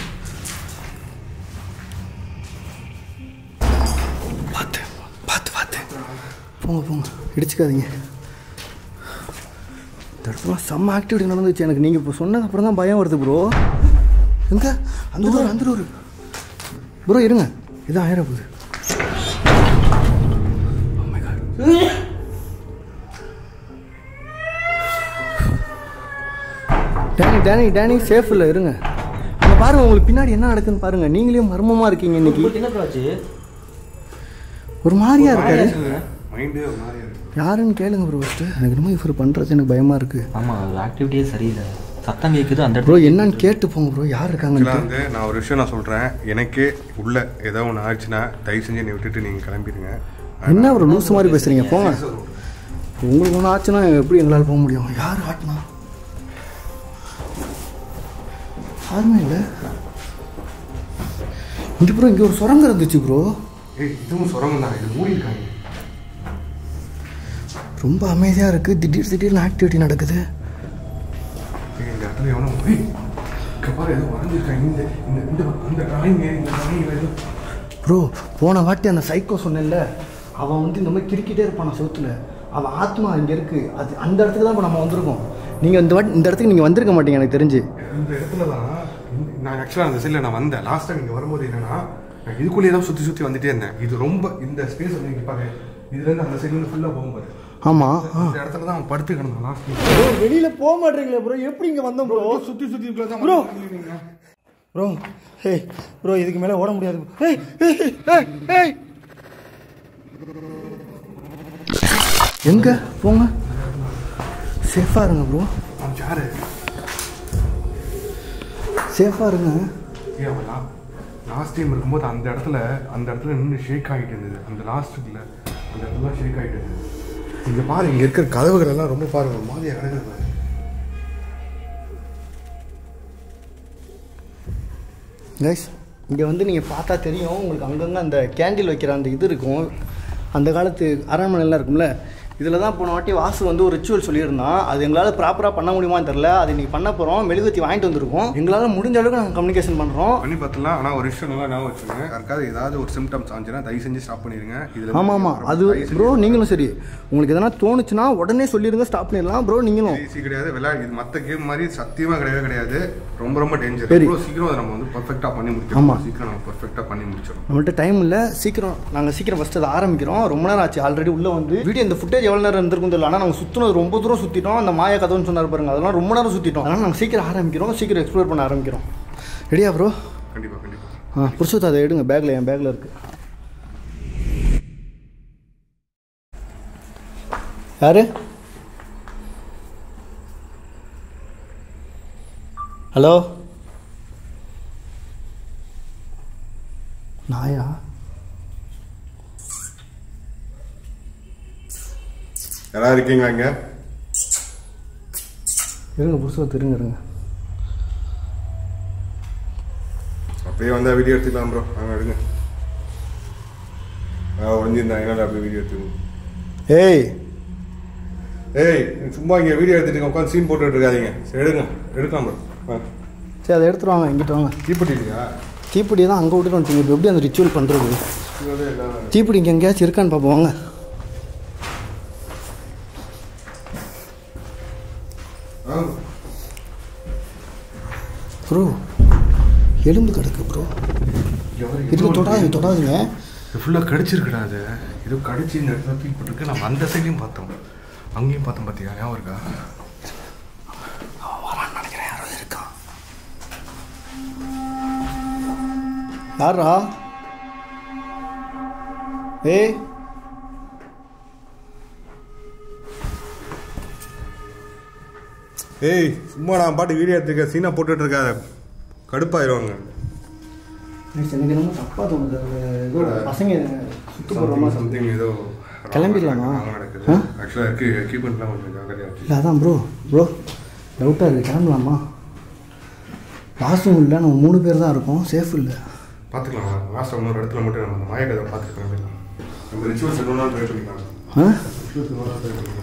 பார்த்து பார்த்து பார்த்து போங்க போங்க இடிச்சுக்காதீங்க இந்த இடத்துல செம்ம ஆக்டிவிட்டி நடந்துச்சு எனக்கு நீங்கள் இப்போ சொன்னது அப்புறம் தான் பயம் வருது ப்ரோ எங்க அந்த டோர் அந்த டோர் ப்ரோ இருங்க இதான் ஆயிர போகுது Oh my God. Danny Danny Danny safe இல்லை இருங்க அங்கே பாருங்க உங்களுக்கு பின்னாடி என்ன நடக்குதுன்னு பாருங்க நீங்களே மர்மமாக இருக்கீங்க இன்னைக்கு உங்களுக்கு என்ன ஆச்சு ஒரு மாதிரியா இருக்காரு மைண்டே ஒரு மாதிரியா இருக்கு யாருன்னு கேளுங்க ப்ரோ ஃபஸ்ட்டு எனக்கு ரொம்ப இவர் பண்ணுறது எனக்கு பயமாக இருக்குது ஆமா அது ஆக்டிவிட்டியே சரியில்லை சத்தம் கேட்குது அந்த ப்ரோ இடத்துல என்னன்னு கேட்டு போங்க ப்ரோ யார் ஆக்சுவலாக இருக்காங்கன்னு வந்து நான் ஒரு விஷயம் நான் சொல்கிறேன் எனக்கே உள்ள ஏதோ ஒன்று ஆச்சுன்னா தயவு செஞ்சு என்னை விட்டுட்டு நீங்கள் கிளம்பிடுங்க என்ன ஒரு லூஸ் மாதிரி பேசுகிறீங்க போங்க உங்களுக்கு ஒன்று ஆச்சுன்னா எப்படி எங்களால் போக முடியும் யார் ஆட்டினா யாருமே இல்லை இங்கே ப்ரோ இங்கே ஒரு சுரங்கம் இருந்துச்சு ப்ரோ ஏய் இதுவும் சுரங்கம் தான் இது மூடி இருக்காங்க ரொம்ப அமைதியாக இருக்குது திடீர் திடீர்னு ஆக்டிவிட்டி நடக்குது ஏய், இந்த இடத்துல எவனோ ஏய், இங்க பாரு ஏதோ வரைஞ்சிருக்காங்க இந்த இந்த இந்த அந்த டிராயிங்க இந்த டிராயிங் ஏதோ ப்ரோ போன வாட்டி அந்த சைக்கோ சொன்னேன்ல அவன் வந்து இந்த மாதிரி கிறுக்கிட்டே இருப்பான் செவுத்துல அவன் ஆத்மா இங்கே இருக்குது அது அந்த இடத்துக்கு தான் இப்போ நம்ம வந்திருக்கோம் நீங்கள் இந்த வாட்டி இந்த இடத்துக்கு நீங்கள் வந்திருக்க மாட்டீங்க எனக்கு தெரிஞ்சு இந்த இடத்துல தான் இந்த- நான் ஆக்சுவலாக அந்த சைடில் நான் வந்தேன் லாஸ்ட் டைம் இங்கே வரும்போது என்னன்னா நான் இதுக்குள்ளேயே தான் சுற்றி சுற்றி வந்துட்டே இருந்தேன் இது ரொம்ப இந்த ஸ்பேஸ் வந்து இங்கே பாரு இதுலேருந்து அந்த சைட்லேருந்து ஃபுல்லாக போகும்போது ஆமாம் இந்த இடத்துல தான் அவன் படுத்து கிடந்தான் லாஸ்ட் ப்ரோ வெளியில் போக மாட்டீங்களா ப்ரோ எப்படி இங்கே வந்தோம் ப்ரோ சுற்றி சுற்றி ப்ரோ ப்ரோ ஹேய் ப்ரோ இதுக்கு மேலே ஓட முடியாது ஹேய் ஹேய், ஹேய் ஹேய் எங்க போங்க சேஃபாக இருங்க ப்ரோ அவன் யாரு சேஃபாக இருங்க ஏன் அவன் லா லாஸ்ட் டைம் இருக்கும்போது அந்த இடத்துல அந்த இடத்துல நின்று ஷேக் ஆகிட்டு இருந்தது அந்த லாஸ்ட்டுக்குள்ள அந்த இடத்துல ஷேக் ஆகிட்டு இருந்தது இங்கே பாரு இங்கே இருக்கிற கதவுகள் எல்லாம் ரொம்ப பாருங்க ஒரு மாதிரியா கிடக்குது பாரு கைஸ் இங்கே வந்து நீங்கள் பார்த்தா தெரியும் உங்களுக்கு அங்கங்கே அந்த கேண்டில் வைக்கிற அந்த இது இருக்கும் அந்த காலத்து அரண்மனைலாம் இருக்கும்ல இதில் தான் போன வாட்டி வாசு வந்து ஒரு ரிச்சுவல் சொல்லியிருந்தான் அது எங்களால் ப்ராப்பராக பண்ண முடியுமான்னு தெரில அது இன்னைக்கு பண்ண போகிறோம் மெழுகுத்தி வாங்கிட்டு வந்திருக்கோம் எங்களால் முடிஞ்ச அளவுக்கு நாங்கள் கம்யூனிகேஷன் பண்ணுறோம் பண்ணி பார்த்தலாம் ஆனால் ஒரு விஷயம் நல்லா ஞாபகம் வச்சுங்க யாருக்காவது ஏதாவது ஒரு சிம்டம்ஸ் ஆச்சுன்னா தயவு செஞ்சு ஸ்டாப் பண்ணிடுங்க இதில் ஆமாம் ஆமாம் அது ப்ரோ நீங்களும் சரி உங்களுக்கு எதனா தோணுச்சுன்னா உடனே சொல்லிடுங்க ஸ்டாப் பண்ணிடலாம் ப்ரோ நீங்களும் ஈஸி கிடையாது விளையாடு இது மற்ற கேம் மாதிரி சத்தியமாக கிடையவே கிடையாது ரொம்ப ரொம்ப டேஞ்சர் சரி. எவ்வளோ சீக்கிரம் அதை நம்ம வந்து பர்ஃபெக்டாக பண்ணி முடிச்சிடும் ஆமா. சீக்கிரம் நம்ம பர்ஃபெக்டாக பண்ணி முடிச்சிடும் நம்மள்ட்ட டைம் இல்லை சீக்கிரம் நாங்கள் சீக்கிரம் ஃபஸ்ட்டு அதை ஆரம்பிக்கிறோம் ரொம்ப நேரம் ஆச்சு ஆல்ரெடி உள்ளே வந்து வீடியோ இந்த ஃபுட்டேஜ் எவ்வளோ நேரம் இருந்திருக்கும் தெரியல ஆனால் நாங்கள் சுற்றினது ரொம்ப தூரம் சுற்றிட்டோம் அந்த மாய கதவுன்னு சொன்னார் பாருங்க அதெல்லாம் ரொம்ப நேரம் சுற்றிட்டோம் அதனால் நாங்கள் சீக்கிரம் ஆரம்பிக்கிறோம் சீக்கிரம் எக்ஸ்ப்ளோர் பண்ண ஆரம்பிக்கிறோம் ரெடியா ப்ரோ கண்டிப்பாக கண்டிப்பாக ஆ புருஷத்தை அதை எடுங்க பேக்கில் என் பேக்கில் இருக்கு யாரு ஹலோ நாயா யாராவது இருக்கீங்களா இங்கே இருங்க புருஷத்தை இருங்க இருங்க அப்படியே வந்தால் வீடியோ எடுத்துக்கலாம் ப்ரோ வாங்க எடுங்க ஆ ஒழிஞ்சிருந்தேன் என்னால் அப்படியே வீடியோ எடுத்துக்கணும் ஏய் ஏய் நீங்க சும்மா இங்கே வீடியோ எடுத்துட்டு உட்காந்து சீன் போட்டுட்டு இருக்காதீங்க சரி எடுங்க எடுக்கலாம் ப்ரோ ஆ சரி அதை எடுத்துட்டு வாங்க இங்கிட்ட வாங்க தீப்பெட்டி இல்லையா தீப்பிடி தான் அங்கே விட்டுட்டு வந்துட்டீங்க இப்போ எப்படி அந்த ரிச்சுவல் பண்ணுறது இதோட எல்லாம் தீப்பிடி இங்கே எங்கேயாச்சும் இருக்கான்னு பார்ப்போம் வாங்க ப்ரோ எலும்பு கிடக்கு ப்ரோ இது தொடாது தொடாதுங்க இது ஃபுல்லாக கடிச்சிருக்குடா அது ஏதோ கடிச்சு இந்த இடத்துல தூக்கி போட்டுருக்கு நம்ம அந்த சைட்லையும் பார்த்தோம் அங்கேயும் பார்த்தோம் பார்த்தியா ஞாபகம் இருக்கா நினைக்கிறேன் யாரோ இருக்கான் யாரா ஏய் ஏய் சும்மா நான் பாட்டு வீடியோ எடுத்துக்க சீனா போட்டுட்டு இருக்காத கடுப்பாயிருவாங்க எனக்கு என்னமோ தப்பாக தோணுது அது ஏதோ பசங்க சுத்து போடுற மாதிரி சம்திங் ஏதோ கிளம்பிடலாமா? wrong நடக்குது ஆக்சுவலாக இருக்கு எக்யூப்மெண்ட்லாம் கொஞ்சம் ஜாக்கிரதையாக வச்சு இல்லை அதான் ப்ரோ ப்ரோ டவுட்டாக இருக்குது கிளம்பலாமா வாசும் இல்லை நம்ம மூணு பேர் தான் இருக்கோம் சேஃப் இல்லை பார்த்துக்கலாம் லாஸ்ட் இன்னொரு இடத்துல மட்டும் நம்ம அந்த மாயக்கதை பார்த்துக்கலாம் நம்ம ரிச்சுவல்ஸ் இன்னொரு நாள் ட்ரை பண்ணிக்கலாம் ஆ ரிச்சுவல்ஸ் இன்னொரு நாள் ட்ரை பண்ணிக்கலாம்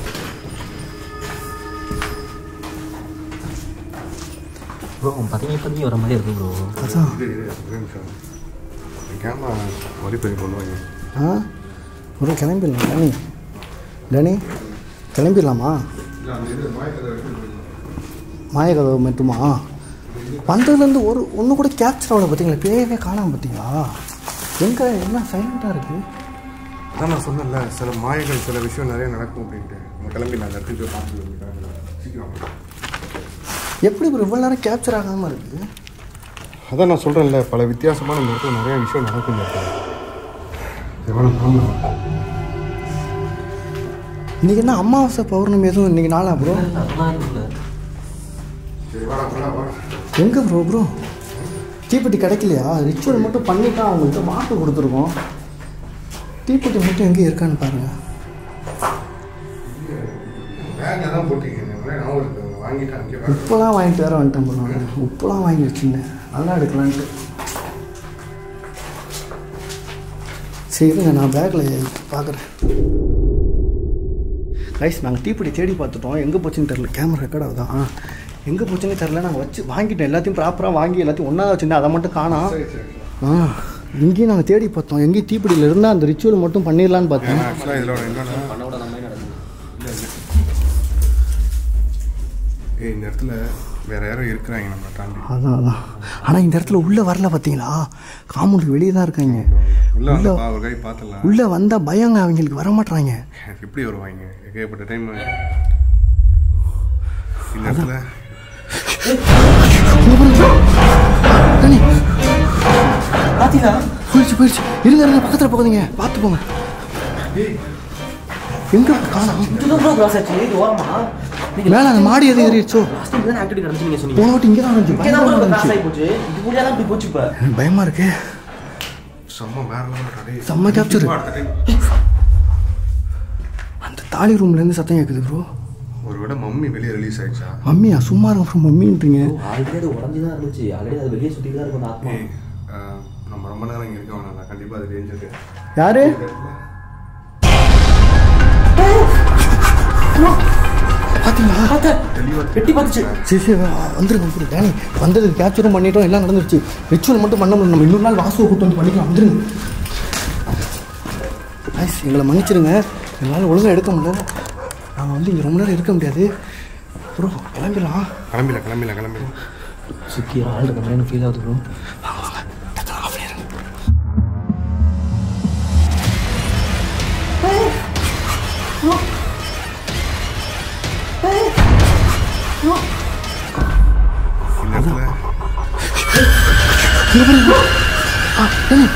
ப்ரோ பார்த்தீங்கன்னா இப்போ வர மாதிரி இருக்கு ப்ரோ அதான் இது இது ஒரே நிமிஷம் கேமரா வழி பண்ணி பண்ணுவாங்க ஆ ப்ரோ கிளம்பிடலாம் டனி டனி கிளம்பிடலாமா இல்லை அந்த இது மாயக்கதை எடுத்து மாயக்கதவு மட்டுமா வந்ததுலேருந்து ஒரு ஒன்று கூட கேப்சர் ஆகல பார்த்தீங்களா பேயவே காணாம பார்த்தீங்களா எங்கே என்ன சைலண்ட்டாக இருக்குது அதான் நான் சொன்னேன்ல சில மாயங்கள் சில விஷயம் நிறைய நடக்கும் அப்படின்ட்டு நம்ம கிளம்பிடலாம் அந்த இடத்துக்கு போய் பார்த்து கிளம்பிடலாம் சீக்கிரம் எப்படி ப்ரோ இவ்வளோ நேரம் கேப்சர் ஆகாமல் இருக்குது அதான் நான் சொல்கிறேன்ல பல வித்தியாசமான இந்த இடத்துல நிறைய விஷயம் நடக்கும் இந்த இடத்துல எவ்வளோ தூரம் இன்றைக்கி என்ன அமாவாசை பௌர்ணமி எதுவும் இன்றைக்கி நாளா ப்ரோ அதெல்லாம் இருக்குல்ல சரி வாடா வாடா வாடா எங்கே ப்ரோ ப்ரோ தீப்பெட்டி கிடைக்கலையா ரிச்சுவல் மட்டும் பண்ணிட்டா அவங்கள்ட்ட மாட்டு கொடுத்துருக்கோம் தீப்பெட்டி மட்டும் எங்கே இருக்கான்னு பாருங்கள் பேக்கில் தான் போட்டீங்க நிறைய ஞாபகம் இருக்கு வாங்கிட்டு அங்கே வேற உப்புலாம் வாங்கிட்டு வேற வந்துட்டேன் ப்ரோ நான் உப்புலாம் வாங்கி வச்சுருந்தேன் நல்லா எடுக்கலான்ட்டு சரி இருங்க நான் பேக்கில் பார்க்குறேன் ரைஸ் நாங்கள் தீப்பெட்டி தேடி பார்த்துட்டோம் எங்கே போச்சுன்னு தெரில கேமரா ரெக்கார்ட் ஆகுதான் ஆ எங்கே போச்சுன்னு தெரில நாங்கள் வச்சு வாங்கிட்டோம் எல்லாத்தையும் ப்ராப்பராக வாங்கி எல்லாத்தையும் ஒன்றா வச்சுருந்தேன் அதை மட்டும் காணோம் சரி சரி ஆ இங்கேயும் நாங்கள் தேடி பார்த்தோம் எங்கேயும் தீப்பெட்டியில் இருந்தால் அந்த ரிச்சுவல் மட்டும் பண்ணிடலான்னு பார்த்தோம் ஏன்னா ஆக்சுவலாக இதில் என்னன்னா பண்ண விட நம்ம நடக்குது ஏய் இந்த இடத்துல வேற யாரும் இருக்கிறாங்க நம்ம தாண்டி அதான் அதான் ஆனால் இந்த இடத்துல உள்ளே வரல பார்த்தீங்களா காம்பவுண்டுக்கு வெளியே தான் இருக்காங்க உள்ள வந்து பா ஒரு கை பார்த்துடலாம் உள்ளே வந்தால் பயங்க அவங்களுக்கு வர மாட்றாங்க எப்படி வருவாங்க ஏகப்பட்ட டைம் இந்த இடத்துல பார்த்தீங்களா போயிடுச்சு போயிடுச்சு இருங்க இருங்க பக்கத்தில் போகாதீங்க பார்த்து போங்க எங்கே காணோம் இதுதான் ப்ரோ கிராஸ் ஆச்சு இது ஓரமா நீங்க மேலே அந்த மாடி எதுவும் ஏறிடுச்சோ லாஸ்ட் டைம் தான் ஆக்டிவிட்டி நடந்துச்சு நீங்க சொன்னீங்க போன வாட்டி இங்கே தான் இருந்துச்சு இங்கே தான் பயமா ப்ரோ கிராஸ் இருந்துச்சு ஆகி போச்சு இது கூட தான் இப்படி போச்சு இப்போ எனக்கு பயமா இருக்கு செம்ம வேற level டா, டேய். செம்ம capture. சும்மா அடுத்த time. அந்த தாலி ரூம்லேருந்து சத்தம் கேட்குது ப்ரோ ஒரு விட மம்மி வெளியே ரிலீஸ் ஆயிடுச்சா மம்மியா சும்மா இருங்க ப்ரோ மம்மின்றீங்க ஆல்ரெடி அது உடஞ்சி தான் இருந்துச்சு ஆல்ரெடி அது வெளியே சுற்றி தான் இருக்கும் அந்த ஆத்மா ஏய் ஆஹ், நம்ம ரொம்ப நேரம் இங்கே இருக்க வேணாம் கண்டிப்பாக அது டேஞ்சரு யாரு பார்த்தீங்களா எட்டி பார்த்துச்சு சரி சரி வந்துருங்க வந்துருங்க டேனி வந்தது கேப்சரும் பண்ணிட்டோம் எல்லாம் நடந்துருச்சு ரிச்சுவல் மட்டும் பண்ண முடியும் நம்ம இன்னொரு நாள் வாசுவை கூட்டு வந்து பண்ணிக்கலாம் வந்துருங்க ஐஸ் எங்களை மன்னிச்சிருங்க எங்களால் ஒழுங்காக எடுக்க முடியல நாங்கள் வந்து இங்கே ரொம்ப நேரம் இருக்க முடியாது ப்ரோ கிளம்பிடலாம் கிளம்பில கிளம்பில கிளம்பில சுற்றி ஆள் இருக்க மாதிரி ஃபீல் ஆகுது ப்ரோ வாங்க வாங்க டக்குனு ஆஃப் பண்ணிடுங்க இந்த இடத்துல ஆ டேனி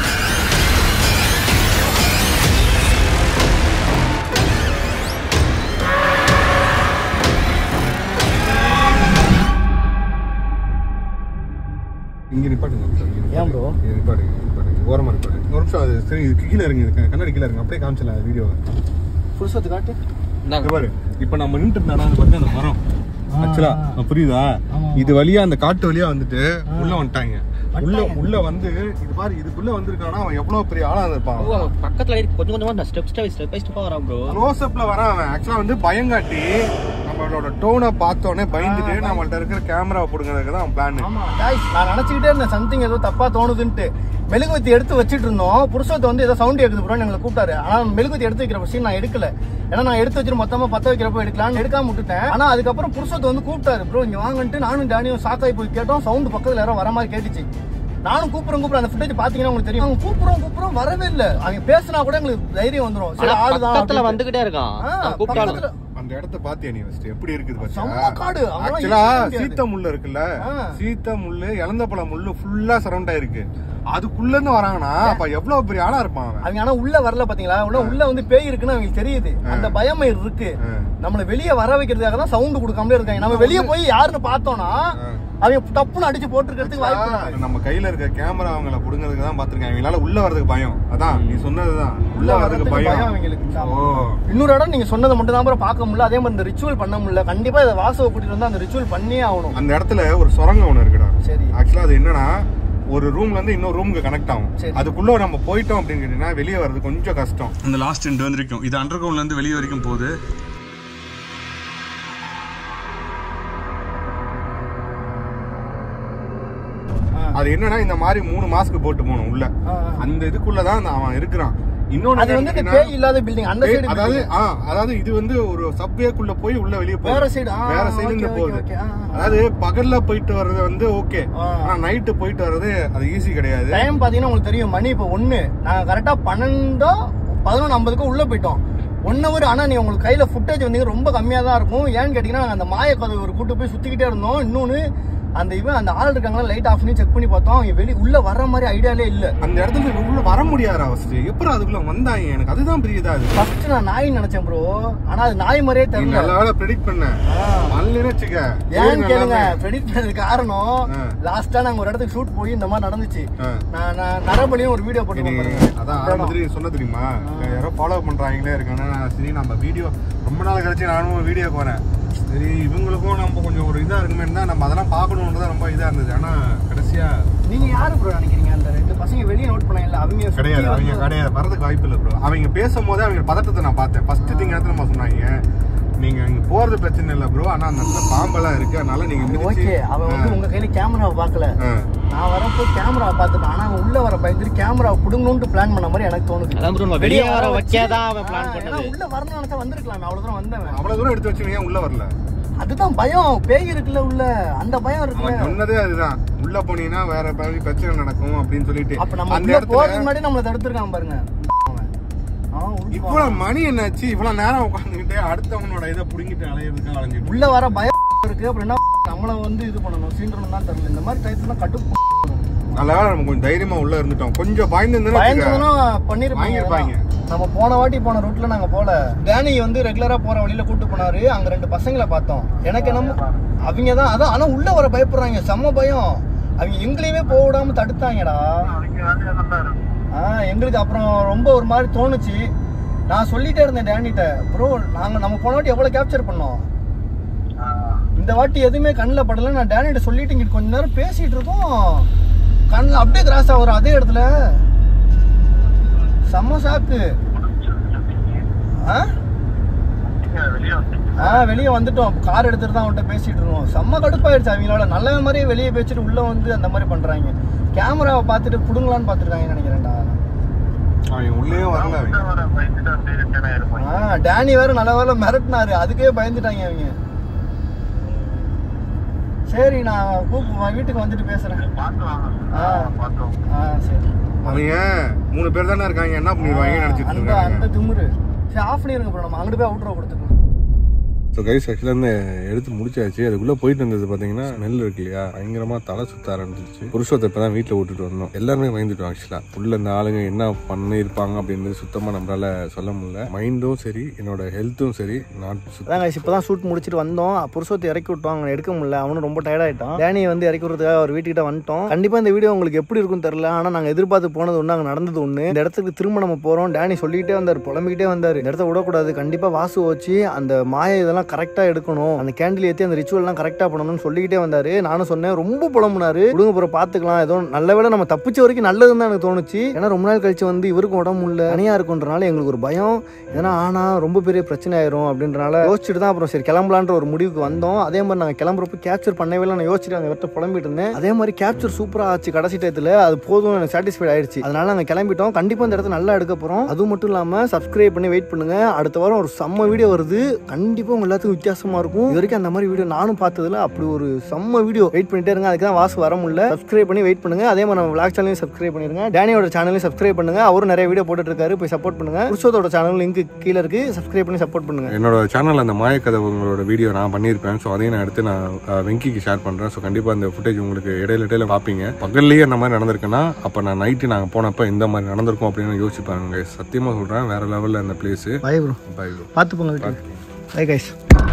இங்கே நிப்பாட்டுங்க ஒரு நிமிஷம், இங்க ஏன் bro? இங்க நிப்பாட்டுங்க நிப்பாட்டுங்க ஓரமாக நிப்பாட்டுங்க ஒரு நிமிஷம் அது சரி இது கீழே இருங்க இது கண்ணாடி கீழே இருங்க அப்படியே காமிச்சலாம் வீடியோவை புதுசத்து காட்டு இங்க பாரு இப்போ நம்ம நின்று இருந்தா அது பாருங்க அந்த மரம் ஆக்சுவலா புரியுதா இது வழியா அந்த காட்டு வழியா வந்துட்டு உள்ள வந்துட்டாங்க உள்ள உள்ள வந்து இது பாரு இதுக்குள்ள வந்திருக்கானா அவன் எவ்வளவு பெரிய ஆளா இருந்திருப்பான் பக்கத்தில் கொஞ்சம் கொஞ்சமாக ஸ்டெப் ஸ்டெப் ஸ்டெப் பை ஸ்டெப்பாக வரான் ப்ரோ க்ளோஸ் அப்ல வரான் அவன் ஆக்சுவலா வந்து பயங்காட்டி நம்ம நம்மளோட டோனை பார்த்தோன்னே பயந்துட்டு நம்மள்ட்ட இருக்கிற கேமராவை பிடுங்கிறதுக்கு தான் பிளான் ஆமா guys, நான் நினைச்சுக்கிட்டே இருந்தேன் சம்திங் ஏதோ தப்பா தோணுதுன்ட்டு மெழுகுவத்தி எடுத்து வச்சிட்டு இருந்தோம் புருஷத்தை வந்து ஏதோ சவுண்ட் கேக்குது ப்ரோ எங்களை கூப்பிட்டாரு ஆனா மெழுகுவத்தி எடுத்து வைக்கிற சீன் நான் எடுக்கல ஏன்னா நான் எடுத்து வச்சிட்டு மொத்தமா பத்த வைக்கிறப்ப எடுக்கலாம்னு எடுக்காம விட்டுட்டேன் ஆனா அதுக்கப்புறம் புருஷத்தை வந்து கூப்பிட்டாரு ப்ரோ இங்க வாங்கன்ட்டு நானும் டேனியும் சாக்காய் போய் கேட்டோம் சவுண்ட் பக்கத்துல யாரோ வர மாதிரி கேட்டுச்சு நானும் கூப்பிடுறோம் கூப்பிடுறேன் அந்த ஃபுட்டேஜ் பாத்தீங்கன்னா உங்களுக்கு தெரியும் அவங்க கூப்பிடுறோம் கூப்பிடுறோம் வரவே இல்ல அவங்க பேசினா கூட எங்களுக்கு தைரியம் வந்துரும் சரி ஆனா ஆளுதான் பக்கத்துல அப்படின்ட்டு. வந்துகிட்டே இருக்கான் ஆ, நான் கூப்பிட்டாலும் பக்கத்துல- அந்த இடத்த பாத்தியா நீ ஃபர்ஸ்ட் எப்படி இருக்குது செம்ம காடு, அவங்களாம் ஆக்சுவலா இருக்கவே முடியாது. சீத்த முள்ளு இருக்குல்ல ஆ. சீத்த முள்ளு இளந்த பழ முள்ளு ஃபுல்லா சரௌண்ட் ஆயிருக்கு அதுக்குள்ள இருந்து வராங்கன்னா அப்ப எவ்வளவு பெரிய ஆளா இருப்பான் அவன் அவங்க ஆனா உள்ள வரல பாத்தீங்களா உள்ள உள்ள வந்து பேய் இருக்குன்னு அவங்களுக்கு தெரியுது அந்த பயம் இருக்கு ஆ. நம்மள வெளிய வர வைக்கிறதுக்காக தான் சவுண்ட் கொடுக்காமலே இருக்காங்க நம்ம வெளிய போய் யாருன்னு பார்த்தோம்னா அவங்க டப்புன்னு அடிச்சு போட்டுருக்கிறதுக்கு வாய்ப்பு இருக்கு நம்ம கையில இருக்க கேமரா அவங்கள புடுங்கிறதுக்கு தான் பாத்துருக்காங்க அவங்களால உள்ள வரதுக்கு பயம் அதான் நீ சொன்னதுதான் உள்ள வரதுக்கு பயம் அவங்களுக்கு ஓ இன்னொரு இடம் நீங்க சொன்னதை மட்டும் தான் அப்புறம் பார்க்க முடியல அதே மாதிரி இந்த ரிச்சுவல் பண்ண முடியல கண்டிப்பா இதை வாசவை கூட்டிட்டு வந்து அந்த ரிச்சுவல் பண்ணியே ஆகணும் அந்த இடத்துல ஒரு சுரங்கம் ஒண்ணு இருக்குடா சரி. ஆக்சுவலா அது என்னன்னா ஒரு ரூம்ல இருந்து இன்னொரு ரூமுக்கு கனெக்ட் ஆகும் சரி. அதுக்குள்ள நம்ம போயிட்டோம் அப்படின்னு கேட்டீங்கன்னா வெளியே வர்றது கொஞ்சம் கஷ்டம் இந்த லாஸ்ட் எண்ட் வந்திருக்கும் இது அண்டர் கிரவுண்ட்ல இருந்து வெளியே வரைக்கும் போகுது அது என்னன்னா இந்த மாதிரி மூணு மாஸ்க் போட்டு போகணும் உள்ள ஆ, ஆ. அந்த இதுக்குள்ளதான் அந்த அவன் இருக்கிறான் இன்னொன்னு அது வந்து இந்த என்னன்னா, பேய் இல்லாத பில்டிங் அந்த பேய்- சைடு அதாவது ஆ, அதாவது இது வந்து ஒரு சப்வேக்குள்ள போய் உள்ள வெளியே போகுது வேற side, ஆ, வேற சைடுல இருந்து okay, போகுது okay, okay, ஆ, ஆ. அதாவது பகல்ல போயிட்டு வர்றது வந்து ஓகே ஆ. ஆனா நைட்டு போயிட்டு வர்றது அது ஈஸி கிடையாது டைம் பாத்தீங்கன்னா உங்களுக்கு தெரியும் மணி இப்போ ஒண்ணு நாங்க கரெக்டா பன்னெண்டோ பதினொன்று ஐம்பதுக்கு உள்ள போயிட்டோம் ஒன் ஹவர் ஆனா நீ உங்களுக்கு கையில ஃபுட்டேஜ் வந்து ரொம்ப கம்மியா தான் இருக்கும் ஏன்னு கேட்டீங்கன்னா நாங்க அந்த மாய கதவு ஒரு கூட்டு போய் சுத்திக்கிட்டே இருந்தோம் இன்னொன்னு அந்த இவன் அந்த ஆள் இருக்காங்களா லைட் ஆஃப் பண்ணி செக் பண்ணி பார்த்தோம் அவங்க வெளி உள்ள வர்ற மாதிரி ஐடியாலே இல்ல அந்த இடத்துல உள்ள வர முடியாதா ஃபர்ஸ்ட் எப்படி அதுக்குள்ள வந்தாங்க எனக்கு அதுதான் பெரியதா இது ஃபர்ஸ்ட் நான் நாய் நினைச்சேன் ப்ரோ ஆனா அது நாய் மாதிரியே நீ தெரியல நல்ல வேலை ப்ரெடிக்ட் பண்ண வரலன்னு வச்சுக்க ஏன்னு சரி, கேளுங்க நல்லாவே. ப்ரெடிக்ட் பண்ணது காரணம் ஆ. லாஸ்டா நாங்க ஒரு இடத்துக்கு ஷூட் போய் இந்த மாதிரி நடந்துச்சு ஆ. நான் நான் நரபலியும் ஒரு வீடியோ நீ- போட்டு அதான் ஆரம்பத்துல சொன்ன தெரியுமா யாரோ ஃபாலோ பண்றாங்களே இருக்காங்க சரி நம்ம வீடியோ ரொம்ப நாள் கழிச்சு நானும் வீடியோ போறேன் சரி இவங்களுக்கும் நம்ம கொஞ்சம் ஒரு இதா இருக்குமே தான் நம்ம அதெல்லாம் பார்க்கணுன்றதா ரொம்ப இதா இருந்தது ஆனா கடைசியா நீங்க யாரு ப்ரோ நினைக்கிறீங்க அந்த ரெண்டு பசங்க வெளியே நோட் பண்ணல அவங்க சுத்தி கிடையாது அவங்க வந்து- கிடையாது வரதுக்கு வாய்ப்பு இல்லை ப்ரோ அவங்க பேசும்போதே அவங்க பதட்டத்தை நான் பார்த்தேன் ஃபர்ஸ்ட் திங் இடத்துல நம்ம சொன்னாங்க நீங்க அங்க போறது பிரச்சனை இல்லை ப்ரோ ஆனா அந்த இடத்துல பாம்பெல்லாம் இருக்கு அதனால நீங்க மிதிச்சு ஓகே அவன் வந்து உங்க கையில கேமராவை பார்க்கல ஆ. நான் வரப்போ கேமரா பார்த்துட்டான் ஆனா அவன் உள்ள வர பயந்துட்டு கேமரா புடுங்கணும்னு பிளான் பண்ண மாதிரி எனக்கு தோணுது அதான் bro, நம்ம வெளியே வர வைக்காதான் அவன் plan ஆ, ஏன்னா பண்ணது. உள்ள வரணும்னு நினைச்சா வந்திருக்கலாம் அவ்வளவு தூரம் வந்தவன் அவ்வளவு தூரம் எடுத்து வச்சு ஏன் உள்ள வரல அதுதான் பயம் பேய் இருக்குல்ல உள்ள அந்த பயம் அவன் இருக்குல்ல சொன்னதே அதுதான் உள்ள போனீங்கன்னா வேற மாதிரி பிரச்சனை நடக்கும் அப்படின்னு சொல்லிட்டு அப்ப நம்ம அந்த உள்ள போறதுக்கு இடத்துல முன்னாடி நம்மள தடுத்துருக்கான் பாருங்க அவன். அவன் உள்ள இவ்வளவு மணி என்னாச்சு இவ்வளவு நேரம் உட்காந்துக்கிட்டு அடுத்தவனோட இதை புடுங்கிட்டு அலையிறதுக்கு அலைஞ்சிட்டு உள்ள வர பயம் இருக்கு அப்புறம் என்ன நம்மள வந்து இது பண்ணணும் சீன்றணும் தான் தெரியல இந்த மாதிரி டைத்துல கட்டு நல்ல வேளை நம்ம கொஞ்சம் தைரியமா உள்ள இருந்துட்டோம் கொஞ்சம் பயந்து பயந்துனா பண்ணிருப்பாங்க வாங்கியிருப்பாங்க. நம்ம போன வாட்டி போன ரூட்ல நாங்க போல டேனி வந்து ரெகுலரா போற வழியில கூட்டு போனாரு அங்க ரெண்டு பசங்களை பார்த்தோம் எனக்கு என்னமோ அவங்க தான் அதான் ஆனா உள்ள வர பயப்படுறாங்க செம்ம பயம் அவங்க எங்களையுமே போக விடாம தடுத்தாங்கடா ஆ எங்களுக்கு அப்புறம் ரொம்ப ஒரு மாதிரி தோணுச்சு நான் சொல்லிட்டே இருந்தேன் டேனிட்ட ப்ரோ நாங்க நம்ம போன வாட்டி எவ்வளவு கேப்சர் பண்ணோம் இந்த வாட்டி எதுவுமே கண்ணில் படல நான் டேனிட்ட சொல்லிட்டு இங்கிட்டு கொஞ்ச நேரம் பேசிட்டு இருக்கோம் கண்ணில் அப்படியே கிராஸ் ஆகுறோம் அதே இடத்துல செம்ம சாக்கு ஆ ஆ வெளியே வந்துட்டோம் கார் எடுத்துட்டு தான் அவன்கிட்ட பேசிட்டு இருக்கோம் செம்ம கடுப்பாயிடுச்சு அவங்களால நல்ல மாதிரியே வெளியே பேசிட்டு உள்ள வந்து அந்த மாதிரி பண்றாங்க கேமராவை பார்த்துட்டு புடுங்கலான்னு பார்த்துருக்காங்கன்னு நினைக்கிறேன்டா அவன் உள்ளே வரல அவங்க ஆ டேனி வேற நல்ல வேலை மிரட்டினாரு அதுக்கே பயந்துட்டாங்க அவங்க சரி நான் கூப்பு வீட்டுக்கு வந்துட்டு பேசுறேன் ஆ ஆ சரி அவங்க மூணு பேர் தானே இருக்காங்க என்ன பண்ணிடுவாங்க நினைச்சிட்டு அந்த இருக்காங்க அந்த திமுரு சரி ஆஃப் பண்ணிருங்க ப்ரோ நம்ம அங்கிட்டு போய் அவுட்ரோ கொடுத்துக்கலாம் ஸோ கைஸ் ஆக்சுவலாக வந்து எடுத்து முடிச்சாச்சு அதுக்குள்ளே போயிட்டு வந்தது பார்த்தீங்கன்னா நெல் இருக்கு இல்லையா பயங்கரமாக தலை சுத்த ஆரம்பிச்சிச்சு புருஷத்தை இப்போ தான் வீட்டில் விட்டுட்டு வந்தோம் எல்லாருமே பயந்துட்டோம் ஆக்சுவலாக உள்ள இந்த ஆளுங்க என்ன பண்ணியிருப்பாங்க அப்படின்றது சுத்தமாக நம்மளால சொல்ல முடியல மைண்டும் சரி என்னோட ஹெல்த்தும் சரி நான் அதான் guys இப்போ தான் ஷூட் முடிச்சுட்டு வந்தோம் புருஷத்தை இறக்கி விட்டோம் அவங்க எடுக்க முடியல அவனும் ரொம்ப tired ஆயிட்டான் டேனியை வந்து இறக்கி விடுறதுக்காக அவர் வீட்டுக்கிட்ட வந்துட்டோம் கண்டிப்பாக இந்த வீடியோ உங்களுக்கு எப்படி இருக்கும்னு தெரியல ஆனால் நாங்கள் எதிர்பார்த்து போனது ஒன்று அங்கே நடந்தது ஒன்று இந்த இடத்துக்கு திரும்ப நம்ம போகிறோம் டேனி சொல்லிக்கிட்டே வந்தார் புலம்பிக்கிட்டே வந்தார் இந்த இடத்த விடக்கூடாது கண்டிப்பாக வாசு வச்சு அந்த மாய இதெல்லாம் அதெல்லாம் கரெக்டாக எடுக்கணும் அந்த கேண்டில் ஏற்றி அந்த ரிச்சுவல்லாம் கரெக்டாக பண்ணணும்னு சொல்லிக்கிட்டே வந்தார் நானும் சொன்னேன் ரொம்ப புலம்புனாரு விடுங்க அப்புறம் பார்த்துக்கலாம் ஏதோ நல்ல வேளை நம்ம தப்பிச்ச வரைக்கும் நல்லதுன்னு தான் எனக்கு தோணுச்சு ஏன்னா ரொம்ப நாள் கழிச்சு வந்து இவருக்கும் உடம்பு இல்லை தனியாக இருக்குன்றனால எங்களுக்கு ஒரு பயம் ஏன்னா ஆனால் ரொம்ப பெரிய பிரச்சனை ஆயிரும் அப்படின்றனால யோசிச்சுட்டு தான் அப்புறம் சரி கிளம்பலான்ற ஒரு முடிவுக்கு வந்தோம் அதே மாதிரி நாங்கள் கிளம்புறப்ப கேப்சர் பண்ணவே இல்லை நான் யோசிச்சுட்டு அங்கே விட்டு புலம்பிட்டு இருந்தேன் அதே மாதிரி கேப்சர் சூப்பராக ஆச்சு கடைசி டயத்தில் அது போதும் எனக்கு சாட்டிஸ்ஃபைட் ஆயிடுச்சு அதனால நாங்கள் கிளம்பிட்டோம் கண்டிப்பாக இந்த இடத்த நல்லா எடுக்க போகிறோம் அது மட்டும் இல்லாமல் சப்ஸ்கிரைப் பண்ணி வெயிட் பண்ணுங்க அடுத்த வாரம் ஒரு செம்ம வீடியோ வருது கண்டிப்பாக உங்க எல்லாத்துக்கும் வித்தியாசமா இருக்கும் இது வரைக்கும் அந்த மாதிரி வீடியோ நானும் பார்த்ததுல அப்படி ஒரு செம்ம வீடியோ வெயிட் பண்ணிட்டே இருங்க அதுக்கு தான் வாசு வர முடியல சப்ஸ்கிரைப் பண்ணி வெயிட் பண்ணுங்க அதே மாதிரி நம்ம விளாக் சேனலையும் சப்ஸ்கிரைப் பண்ணிருங்க டேனியோட சேனலையும் சப்ஸ்கிரைப் பண்ணுங்க அவரும் நிறைய வீடியோ போட்டுட்டு இருக்காரு போய் சப்போர்ட் பண்ணுங்க புருஷோதோட சேனல் லிங்க் கீழே இருக்கு சப்ஸ்கிரைப் பண்ணி சப்போர்ட் பண்ணுங்க என்னோட சேனல் அந்த மாயக்கதவுங்களோட வீடியோ நான் பண்ணியிருப்பேன் ஸோ அதையும் நான் எடுத்து நான் அஹ், வெங்கிக்கு ஷேர் பண்ணுறேன் ஸோ கண்டிப்பாக அந்த ஃபுட்டேஜ் உங்களுக்கு இடையில இடையில பார்ப்பீங்க பகல்லையே அந்த மாதிரி நடந்திருக்குன்னா அப்போ நான் நைட்டு நாங்கள் போனப்போ இந்த மாதிரி நடந்திருக்கும் அப்படின்னு யோசிப்பாங்க சத்தியமாக சொல்கிறேன் வேற லெவலில் அந்த பிளேஸு பை ப்ரோ பை பார்த்து போங்க வீட்டுக்கு பை கைஸ்